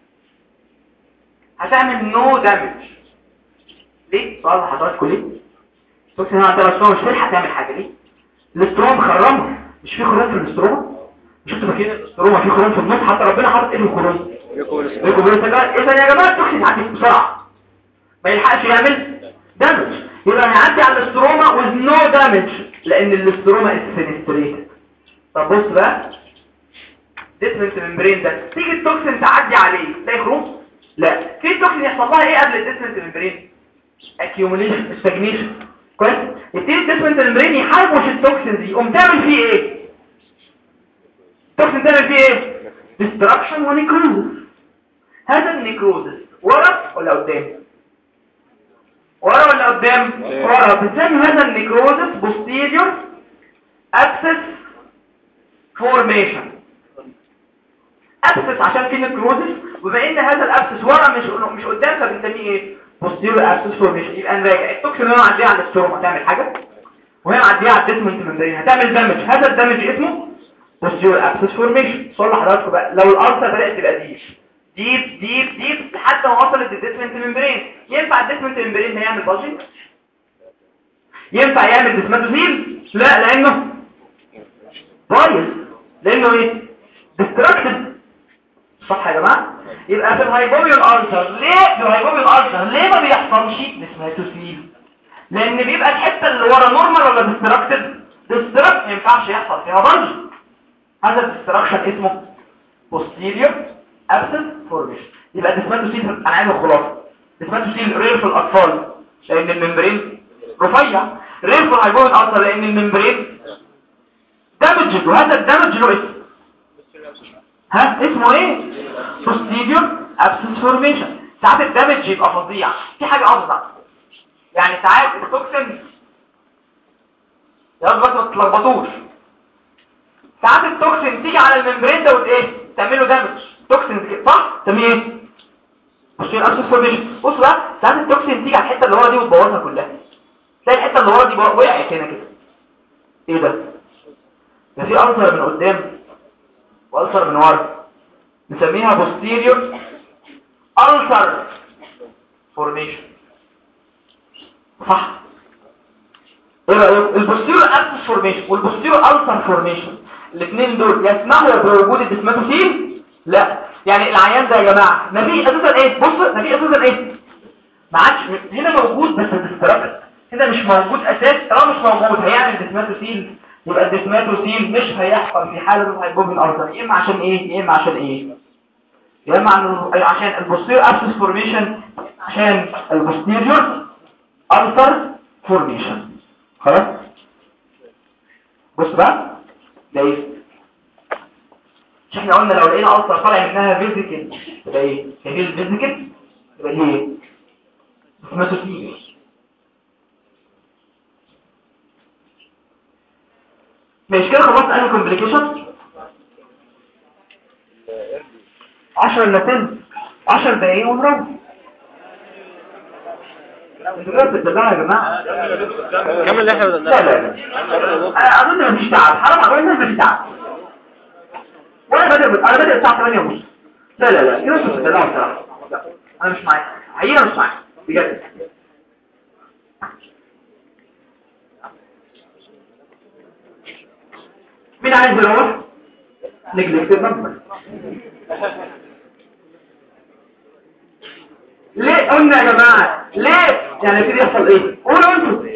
هتعمل نو دامج ليه؟ سؤال لحضراتكم ليه؟ التوكسين هنا عندها الاستروما مش هتلحق تعمل حاجة ليه؟ الاستروما مخرمة مش في خرام في الاستروما؟ مش انتوا فاكرين الاستروما في خرام في النص حتى ربنا حاطط ايه الخرام؟ بيكم بين السجارة اذا يا جماعة التوكسين يعدي بسرعة ما يلحقش يعمل دامج يبقى هيعدي على الاستروما with no damage لان الاستروما is fenestrated طب بص بقى ديسمنت ممبرين ده تيجي التوكسين تعدي عليه تلاقي خروج لا في توكسين يحصل لها ايه قبل الديسمنت ممبرين accumulation stagnation كويس يبتدي الديسمنت ممبرين يحرمش التوكسين دي يقوم تعمل فيه ايه التوكسين تعمل فيه ايه destruction ونيكروزس هذا النيكروزس ورا ولا قدام ورا ولا قدام ورا بنسمي هذا النيكروزس posterior abscess formation abscess عشان في نيكروزس وبما ان هذا الابسس ورا مش مش قدام فبنسميه ايه posterior abscess formation يبقى نراجع التوكسين هنا معديه على الستروما هتعمل حاجه وهي معديه على الديسمنت ممبرين هتعمل دامج هذا الدامج اسمه posterior abscess formation صلح لحضراتكم بقى لو الالسر بدات تبقى دي ديب ديب ديب لحد ما وصلت للديسمنت ممبرين ينفع الديسمنت ممبرين ده يعمل بلجنج ينفع يعمل ديسماتوزيل لا لانه بايظ لانه ايه ديستراكتد صح يا جماعه يبقى في الهايبوبيون ألسر ليه في الهايبوبيون ألسر ليه ما بيحصلش ديسماتوزيل لان بيبقى الحته اللي ورا نورمال ولا ديستراكتد ديستراكت ما ينفعش يحصل فيها بلج هذا الديستراكشن اسمه posterior absent formation يبقى ديسماتوسيل انا عايز الخلاصه ديسماتوسيل رير في الاطفال لان الممبرين رفيع رير في الهايبوين اصلا لان الممبرين دامج وهذا الدامج له اسم ها اسمه ايه posterior absent formation ساعات الدمج يبقى فظيع في حاجه افظع يعني ساعات التوكسين يا رب بس ما تتلخبطوش ساعات التوكسين تيجي على الممبرين ده وت ايه تعمله دامج توكسين كده صح تسميه ايه مش الارسس فورميشن بص بقى ساعات التوكسين تيجي على الحته اللي ورا دي وتبوظها كلها تلاقي الحته اللي ورا دي بقى- وقعت هنا كده ايه ده ده في ألسر من قدام وألسر من ورا نسميها posterior ulcer formation صح ايه رأيك البوستيريور ulcer formation والبوستيريور ulcer formation الاثنين دول يسمحوا بوجود الدسماتوسين لا يعني العيان ده يا جماعه ما فيش اساسا ايه بص ما فيش اساسا ايه ما عادش هنا موجود بس ديستراكت هنا مش موجود اساس طالما مش موجود هيعمل ديسماتوسين يبقى الديسماتوسين مش هيحصل في حاله الهيبوبين الارض يا اما عشان ايه يا اما عشان ايه يا اما عن- عشان البوستيريور ابسس فورميشن عشان البوستيريور التر فورميشن خلاص بص بقى ده ايه مش احنا قلنا لو لقينا التر طالع منها فيزيكال يبقى ايه هي الفيزيكال يبقى هي ايه ديسماتوسين ماشي كده خلصت انهي كومبليكيشن 10 الا 10 10 دقايق ونروح انتوا كده بتدلعوا يا جماعه كمل اللي احنا لا لا لا انا اظن مفيش تعب حرام عليكم مفيش تعب وانا بادئ انا بادئ الساعه 8 ونص لا لا لا كده انتوا بتدلعوا الصراحه لا، انا مش معاك حقيقه مش معاك بجد مين عايز يروح نجلس النمبر ليه قلنا يا جماعة ليه يعني كده يحصل ايه قولوا انتوا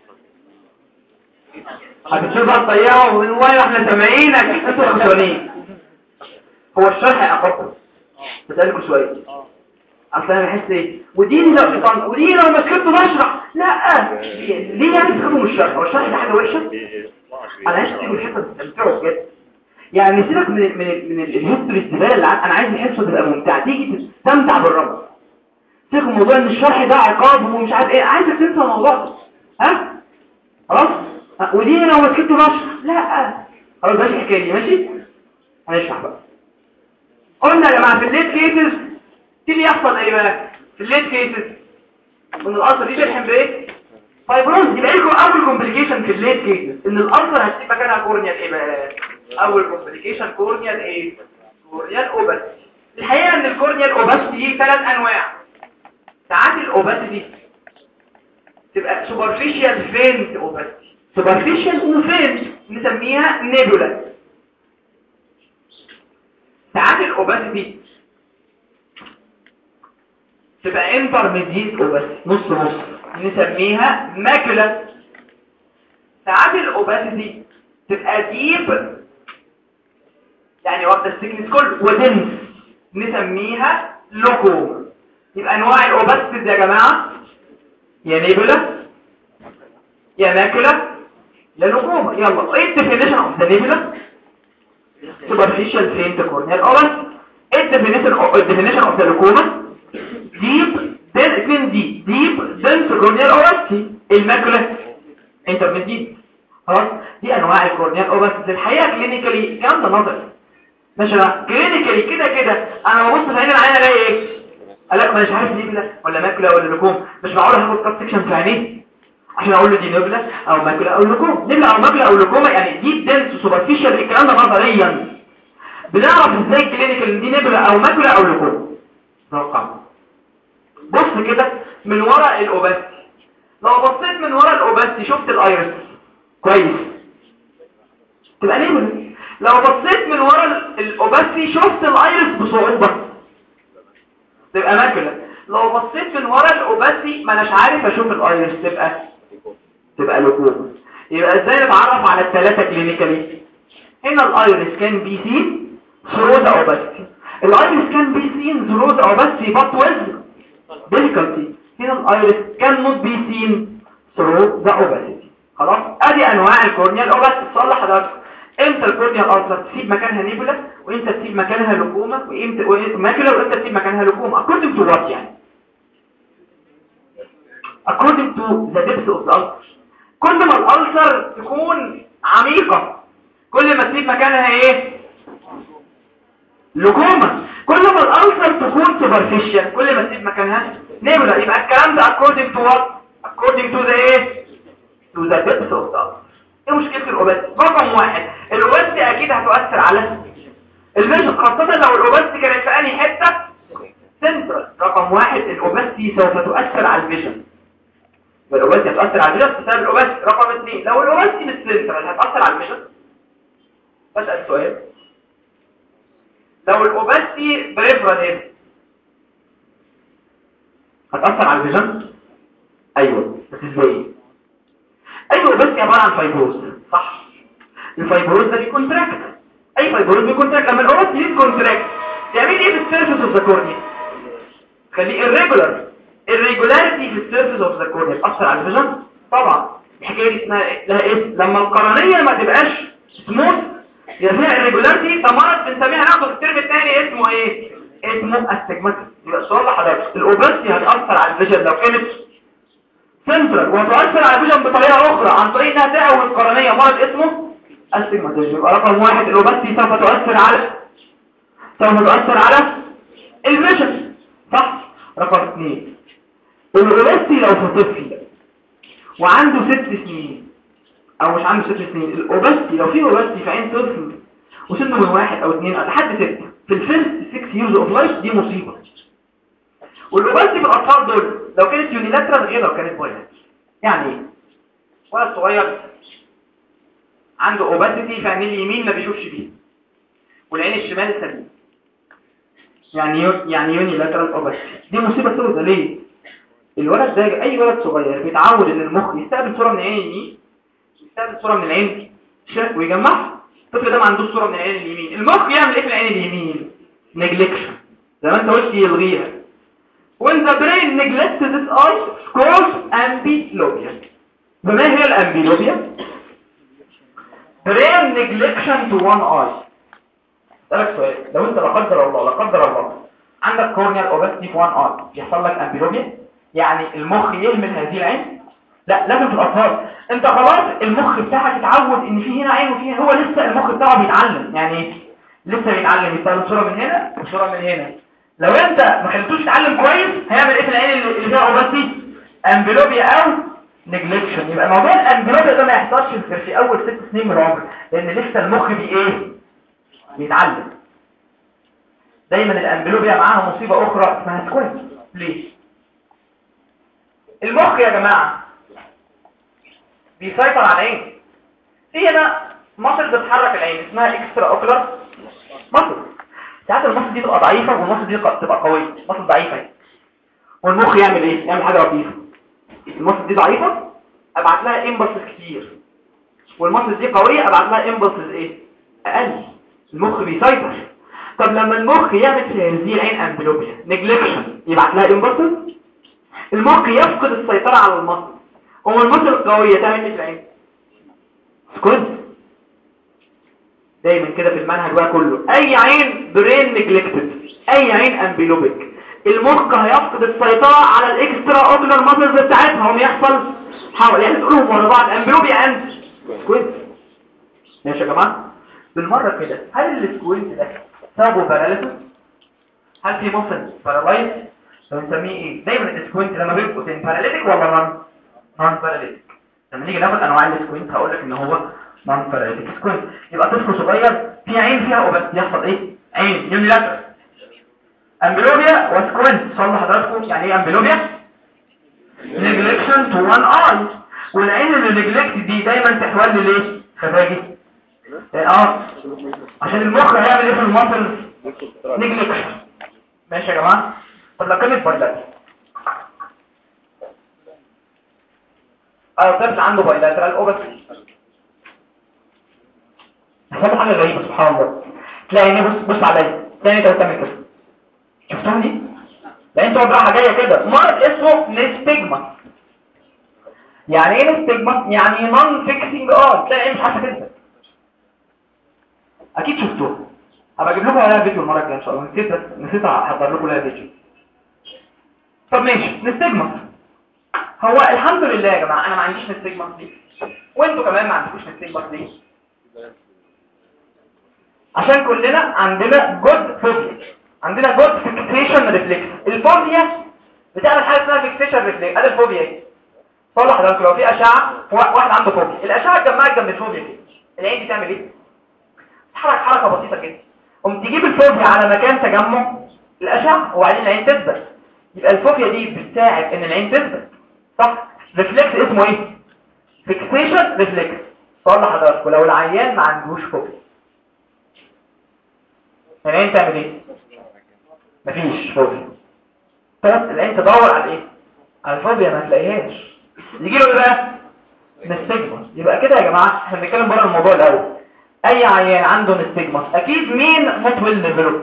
هتشوفها الطيارة ومن وين احنا سامعينك انتوا خسرانين هو الشرح اقصر بسألكم شوية اصل انا بحس ايه وديني لو شيطان وديني لو ما كنت بشرح لا ليه يعني تخافوا من الشرح هو الشرح ده حاجة وحشة انا عايز تيجي الحته تستمتعوا بجد يعني سيبك من ال من ال من الهيستوري الزباله اللي عن- انا عايز الحصه تبقى ممتعه تيجي تستمتع بالرمز سيبك من موضوع ان الشرح ده عقاب ومش عارف ايه عايزك تنسى الموضوع ده ها خلاص ها، ودي لو ما سكت بشرح لا خلاص ماشي الحكايه دي ماشي هنشرح بقى قلنا يا جماعه في الليت كيسز تيجي يحصل ايه بقى في الليت كيسز ان القصر دي بيلحم بايه فايبروز يبقى لكم اول كومبليكيشن في الليت كيسز ان الالسر هتسيب مكانها كورنيال ايه بقى اول كومبليكيشن كورنيال ايه كورنيال اوباستي الحقيقه ان الكورنيال اوباستي دي ثلاث انواع ساعات الاوباستي تبقى سوبرفيشال فينت اوباستي سوبرفيشال وفينت نسميها نيبولا ساعات الاوباستي تبقى انترميديت اوباستي نص نص نسميها ماكولا ساعات الاوباسيتي تبقى ديب يعني واخده السكنس كله ودنس نسميها لوكوم يبقى انواع الاوباسيتي يا جماعه يا نيبولا يا ماكولا يا لوكوما يلا ايه الديفينيشن اوف ذا نيبولا superficial faint corneal اوباسيتي ايه الديفينيشن اوف الديفينيشن اوف ذا لوكوما ديب دين اتنين دي ديب دنس كورنيال اوباسيتي الماكولا انترميديت خلاص دي انواع الكورنيال اوباسيتي الحقيقه كلينيكالي الكلام ده نظري ماشي بقى كلينيكالي كده كده انا ببص في عين العين الاقي ايه الاقي مش عارف نيبلا ولا ماكولا ولا لوكوم مش معقول هاخد كات سكشن في عينيه عشان اقول له دي نيبلا او ماكولا او لوكوم نيبلا او ماكولا او لوكوما يعني دي دنس سوبرفيشال الكلام ده نظريا بنعرف ازاي كلينيكال إن دي نيبلا او ماكولا او لوكوم توقع بص كده من ورا الاوباستي لو بصيت من ورا الاوباستي شفت الايرس كويس تبقى نيبل لو بصيت من ورا ال- الاوباستي شفت الايرس بصعوبة تبقى ماكلة لو بصيت من ورا الاوباستي ما اناش عارف اشوف الايرس تبقى تبقى لكوم يبقى ازاي نتعرف على الثلاثة كلينيكالي هنا الايرس كان بي سين ثرو ذا اوباستي الايرس كان بي سين ثرو ذا اوباستي but with difficulty هنا الايرس كان not be seen through the opacity خلاص ادي انواع الكورنيال اوباستي تصلح حضرتك امتى الكورنيال اوباستي تسيب مكانها نيبولا وامتى تسيب مكانها لوكوما وامتى ماكولا وامتى تسيب مكانها لوكوما according to what يعني according to the depth of the ulcer كل ما الألسر تكون عميقة كل ما تسيب مكانها ايه لكومة كل ما الألسر تكون superficial كل ما تسيب مكانها نبلة يبقى الكلام ده according to what according to the ايه to the depth of the ulcer ايه مشكلة الأوباسي رقم واحد الأوباسي اكيد هتؤثر على الفيجن خاصة لو الأوباسي كانت في أي حتة سنترال رقم واحد الأوباسي سوف تؤثر على الفيجن الأوباسي هتؤثر على الفيجن بسبب الأوباسي رقم اثنين لو الأوباسي مش سنترال هتأثر على الفيجن بسأل سؤال لو الأوباسي بريفرال هنا هتأثر على الفيجن ايوه بس ازاي ايوه بس عباره عن فايبروز صح الفايبروز ده بيكونتراكت اي فايبروز بيكونتراكت لما الاوباسي يكونتراكت تعمل ايه في السيرفيس اوف ذا كورنيا خليه irregular irregularity في السيرفيس اوف ذا كورنيا تاثر على الفيجن طبعا الحكايه دي اسمها إيه؟ لها اسم لما القرنيه ما تبقاش سموث يبقى فيها irregularity ده مرض بنسميها ناخده في الترم الثاني اسمه ايه اسمه استجماتيك يبقى السؤال لحضرتك الاوباسي هتاثر على الفيجن لو كانت سنترال وتؤثر على الفيجن بطريقه اخرى عن طريق انها تعوي القرنيه مرض اسمه استجماتيزم يبقى رقم واحد الاوباسي سوف تؤثر على سوف تؤثر على الفيجن صح رقم اثنين الاوباسي لو في طفل وعنده ست سنين او مش عنده ست سنين الاوباسي لو في اوباسي في عين طفل وسنه من واحد او اثنين لحد ستة في الفيرست 6 years اوف لايف دي مصيبة والاوباسي في الاطفال دول لو كانت يونيلاترال غير لو كانت بايلاترال يعني ايه ولد صغير عنده اوباسيتي في عينيه اليمين ما بيشوفش بيه والعين الشمال سليم يعني يو... يعني يونيلاترال اوباسيتي دي مصيبه سوداء ليه الولد ده اي ولد صغير بيتعود ان المخ يستقبل صوره من العين اليمين يستقبل صوره من العين الشمال ويجمعها الطفل ده ما عندوش صوره من العين اليمين المخ يعمل ايه في العين اليمين نيجلكشن زي ما انت قلت يلغيها when the brain neglects this eye cause amblyopia فما هي الامبلوبيا brain neglection to one eye اسالك سؤال لو انت لا قدر الله لا قدر الله عندك كورنيال اوباستي في وان اي يحصل لك امبلوبيا يعني المخ يهمل هذه العين لا لازم في الاطفال انت خلاص المخ بتاعك اتعود ان في هنا عين وفي هنا هو لسه المخ بتاعه بيتعلم يعني ايه؟ لسه بيتعلم يستخدم صوره من هنا وصوره من هنا لو انت ما خليتوش يتعلم كويس هيعمل ايه في العين اللي اللي فيها اوباستي امبلوبيا او نيجلكشن يبقى موضوع الامبلوبيا ده ما يحصلش غير في اول ست سنين من العمر لان لسه المخ بي ايه بيتعلم دايما الامبلوبيا معاها مصيبة اخرى اسمها سكوينت ليه المخ يا جماعة بيسيطر على العين في هنا مصل بتحرك العين اسمها اكسترا اوكلر مصل ساعات المصل دي تبقى ضعيفة والمصل دي تبقى قوية مصل ضعيفة والمخ يعمل ايه يعمل حاجة لطيفة المصل دي ضعيفة ابعت لها امبلسز كتير والمصل دي قوية ابعت لها امبلسز ايه اقل المخ بيسيطر طب لما المخ يعمل في هذه العين امبلوبيا نيجلكشن يبعت لها امبلسز المخ يفقد السيطرة على المصل هو المصل القوية تعمل ايه في العين سكوينت دايما كده في المنهج بقى كله اي عين برين نيجلكتد اي عين امبلوبيك المخ هيفقد السيطرة على الاكسترا اوكلر ماسلز بتاعتها هم يحصل حاول يعني تقولهم ورا بعض امبلوبيا اند سكوينت ماشي يا جماعه بالمره كده هل السكوينت ده سببه باراليسيس هل في مصل بارالايز بنسميه ايه دايما السكوينت لما بيبقوا تين باراليتيك ولا نون نون باراليتيك لما نيجي ناخد انواع السكوينت هقول لك ان هو نون باراليتيك سكوينت يبقى طفل صغير في عين فيها اوبس يحصل ايه عين يونيلاترال امبلوبيا وسكوينت صلوا حضراتكم يعني ايه امبلوبيا نيجلكشن تو وان اي والعين اللي نيجلكت دي دايما تحول ليه خفاجي اه عشان المخ هيعمل ايه في المصل نيجلكشن ماشي يا جماعه طب لو كانت بايلاترال اه طفل عنده بايلاترال اوبس حصل حاجه غريبه سبحان الله تلاقي عينيه بص بص عليا تاني انت بتعمل كده شفتهم دي لا انت رايحه جايه كده مرض اسمه نستجما يعني ايه نستجما يعني نون فيكسنج اه تلاقي مش عارفه تنزل اكيد شفتوها هبقى اجيب لكم عليها فيديو المره الجايه ان شاء الله نسيت بس نسيت احضر لكم لها فيديو طب ماشي نستجما هو الحمد لله يا جماعه انا ما عنديش نستجمس دي وانتوا كمان ما عندكوش نستجمس دي عشان كلنا عندنا جود فوبيا عندنا جود فيكسيشن ريفلكس الفوبيا بتعمل حاجه اسمها فيكسيشن ريفلكس ادي الفوبيا ايه طلع حضرتك لو في اشعه واحد عنده فوبيا الاشعه اتجمعت جنب الفوبيا دي العين دي تعمل ايه تحرك حركه بسيطه جدا قوم تجيب الفوبيا على مكان تجمع الاشعه وبعدين العين تثبت يبقى الفوبيا دي بتساعد ان العين تثبت صح ريفلكس اسمه ايه فيكسيشن ريفلكس صلى حضرتك ولو العيان ما عندوش فوبيا العين تعمل ايه مفيش فوبيا بس العين تدور على ايه على الفوبيا ما تلاقيهاش يجي له ايه بقى نستجمس يبقى كده يا جماعه احنا بنتكلم بره الموضوع الاول اي عيان عنده نستجمس اكيد مين نوت ويل ديفلوب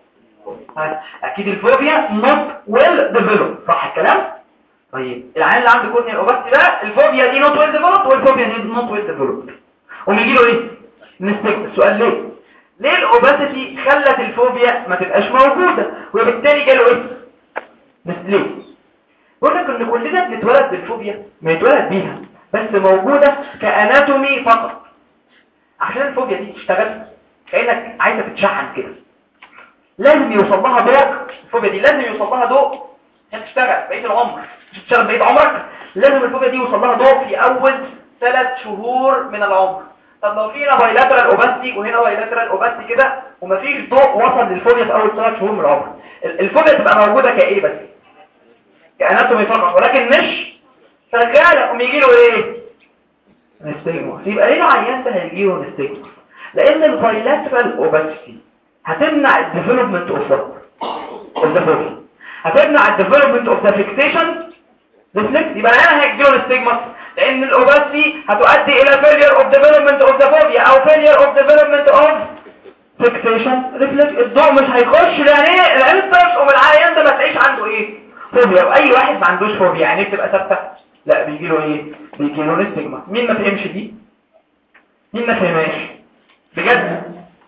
اكيد الفوبيا نوت ويل ديفلوب صح الكلام طيب العيان اللي عنده كورنيا الاوباستي بقى الفوبيا دي نوت ويل ديفلوب والفوبيا دي نوت ويل ديفلوب ويجي له ايه نستجمس السؤال ليه ليه الاوباسيتي خلت الفوبيا ما تبقاش موجوده وبالتالي جاله ايه ليه بقول لك ان كلنا بنتولد بالفوبيا بنتولد بيها بس موجوده كاناتومي فقط عشان الفوبيا دي تشتغل كانك عايزه تتشحن كده لازم يوصل لها ضوء الفوبيا دي لازم يوصل لها ضوء عشان تشتغل بقيه العمر مش تشتغل بقيه عمرك لازم الفوبيا دي يوصل لها ضوء في اول ثلاث شهور من العمر طب لو في هنا بايلاترال اوباستي وهنا بايلاترال اوباستي كده ومفيش ضوء وصل للفوبيا في اول ثلاث شهور من العمر الفوبيا تبقى موجوده كايه بس كاناتومي فقط ولكن مش شغاله قوم يجي له ايه نستجمع يبقى ليه العيان ده هيجي له نستجمع لان البايلاترال اوباستي هتمنع الديفلوبمنت اوف اوف ذا فوبيا هتمنع الديفلوبمنت اوف ذا فيكسيشن ريفلكس يبقى العيان هيجي له نستجمع لان الاوباستي هتؤدي الى failure of development of the phobia او failure of development of fixation reflex الضوء مش هيخش يعني ايه العين تشقم العيان ده ما تلاقيش عنده ايه فوبيا واي واحد ما عندوش فوبيا يعني بتبقى ثابته لا بيجي له ايه بيجي له نستجما مين ما فهمش دي مين ما فهمهاش بجد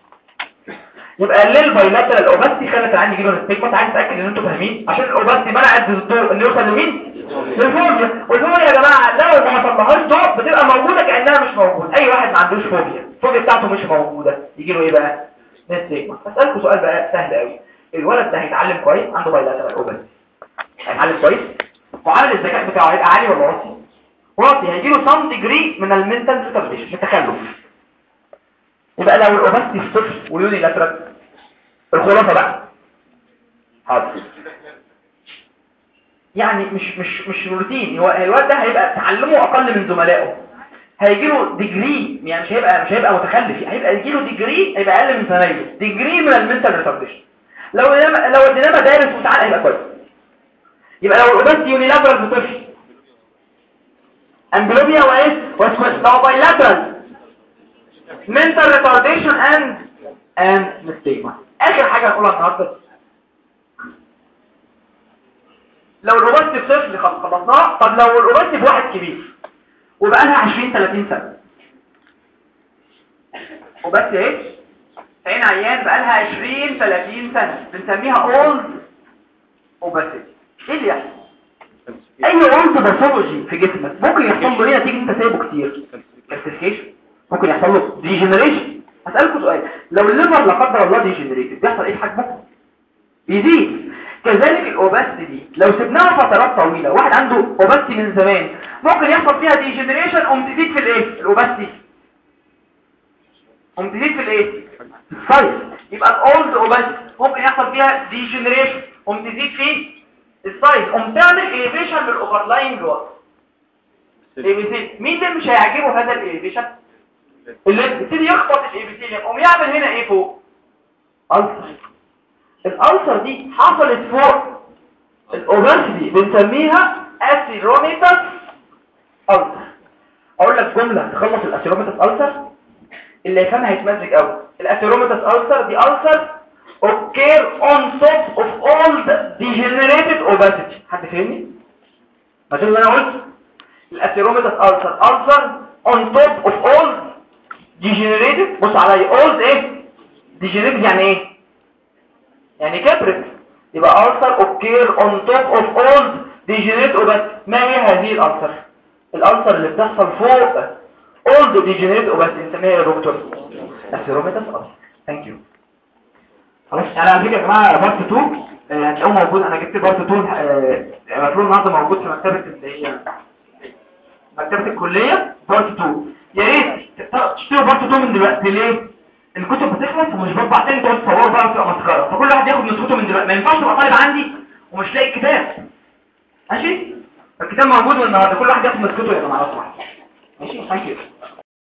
يبقى ليه البايلاترال الاوباستي خلت العين يجي له نستجما عايز اتاكد ان انتوا فاهمين عشان الاوباستي منعت الضوء انه يوصل لمين للفوبيا والفوبيا يا جماعه لو ما حصلهاش ضوء بتبقى موجوده كانها مش موجوده اي واحد ما عندوش فوبيا الفوبيا بتاعته مش موجوده يجي له ايه بقى نستجما هسالكم سؤال بقى سهل قوي الولد ده هيتعلم كويس عنده بايلاترال اوباستي هيتعلم كويس وعامل الذكاء بتاعه هيبقى عالي ولا واطي واطي هيجي له سم ديجري من المنتال ريتارديشن من التخلف يبقى لو الاوباستي في صفر واليوني لاترال الخلاصه بقى حاضر يعني مش مش مش روتين هو الواد ده هيبقى تعلمه اقل من زملائه هيجي له ديجري يعني مش هيبقى مش هيبقى متخلف هيبقى يجي له ديجري هيبقى اقل من زمايله ديجري من المنتال ريتارديشن لو لو اديناه مدارس وتعالى هيبقى كويس يبقى لو الاوباستي يونيلاترال في طفل امبلوبيا وايه واسمه لو بايلاترال mental retardation and and nystagma اخر حاجه هنقولها النهارده لو الاوباستي في طفل خلصناها طب لو الاوباستي في واحد كبير وبقى لها 20 30 سنه اوباستي ايه عين عيان بقى لها 20 30 سنه بنسميها اولد اوباستي ايه اللي يحصل اي عنصر باثولوجي في جسمك ممكن يحصل له هنا تيجي انت سايبه كتير كالسيفيكيشن ممكن يحصل له ديجنريشن هسألكم سؤال لو الليفر لا قدر الله ديجنريتد بيحصل ايه في حجمه بيزيد كذلك الاوباستي دي لو سبناها فترات طويله واحد عنده اوباستي من زمان ممكن يحصل فيها ديجنريشن قوم تزيد في الايه الاوباستي قوم تزيد في الايه السايز يبقى الاولد اوباستي ممكن يحصل فيها ديجنريشن قوم تزيد في السايز قوم تعمل اليفيشن للاوفرلاين جوه مين ده مش هيعجبه هذا الاليفيشن اللي يبتدي يخبط الابيثيليوم قوم يعمل هنا ايه فوق ألسر الألسر دي حصلت فوق الأوباسيتي بنسميها أسيروميتس ألسر أقول لك جملة تخلص الأسيروميتس ألسر اللي يفهمها هيتمزج قوي الأسيروميتس ألسر دي ألسر occur on top of all the degenerated obesity حد فهمني؟ ما اللي أنا قلت الأسيروميتس ألسر ألسر on top of all degenerated بص عليا old ايه degenerated يعني ايه يعني كبرت يبقى ulcer occur on top of old degenerated obesity ما هي هذه الألسر الألسر اللي بتحصل فوق اولد ديجنريت وبس نسميها يا دكتور السيروميتاس ألسر ثانك يو خلاص يعني على فكره يا جماعه بارت 2 آه، هتلاقوه موجود انا جبت بارت 2 آه، مطلوب النهارده موجود في مكتبه اللي هي مكتبه الكليه بارت 2 يا ريت ت- تشتروا بارت 2 من دلوقتي ليه الكتب بتخلص ومش بطبع تاني تقعد تصوروا بقى وتبقى مسخره فكل واحد ياخد نسخته من دلوقتي ما ينفعش تبقى طالب عندي ومش لاقي الكتاب ماشي الكتاب موجود من النهارده كل واحد ياخد نسخته يا جماعه لو سمحت. ماشي ثانك يو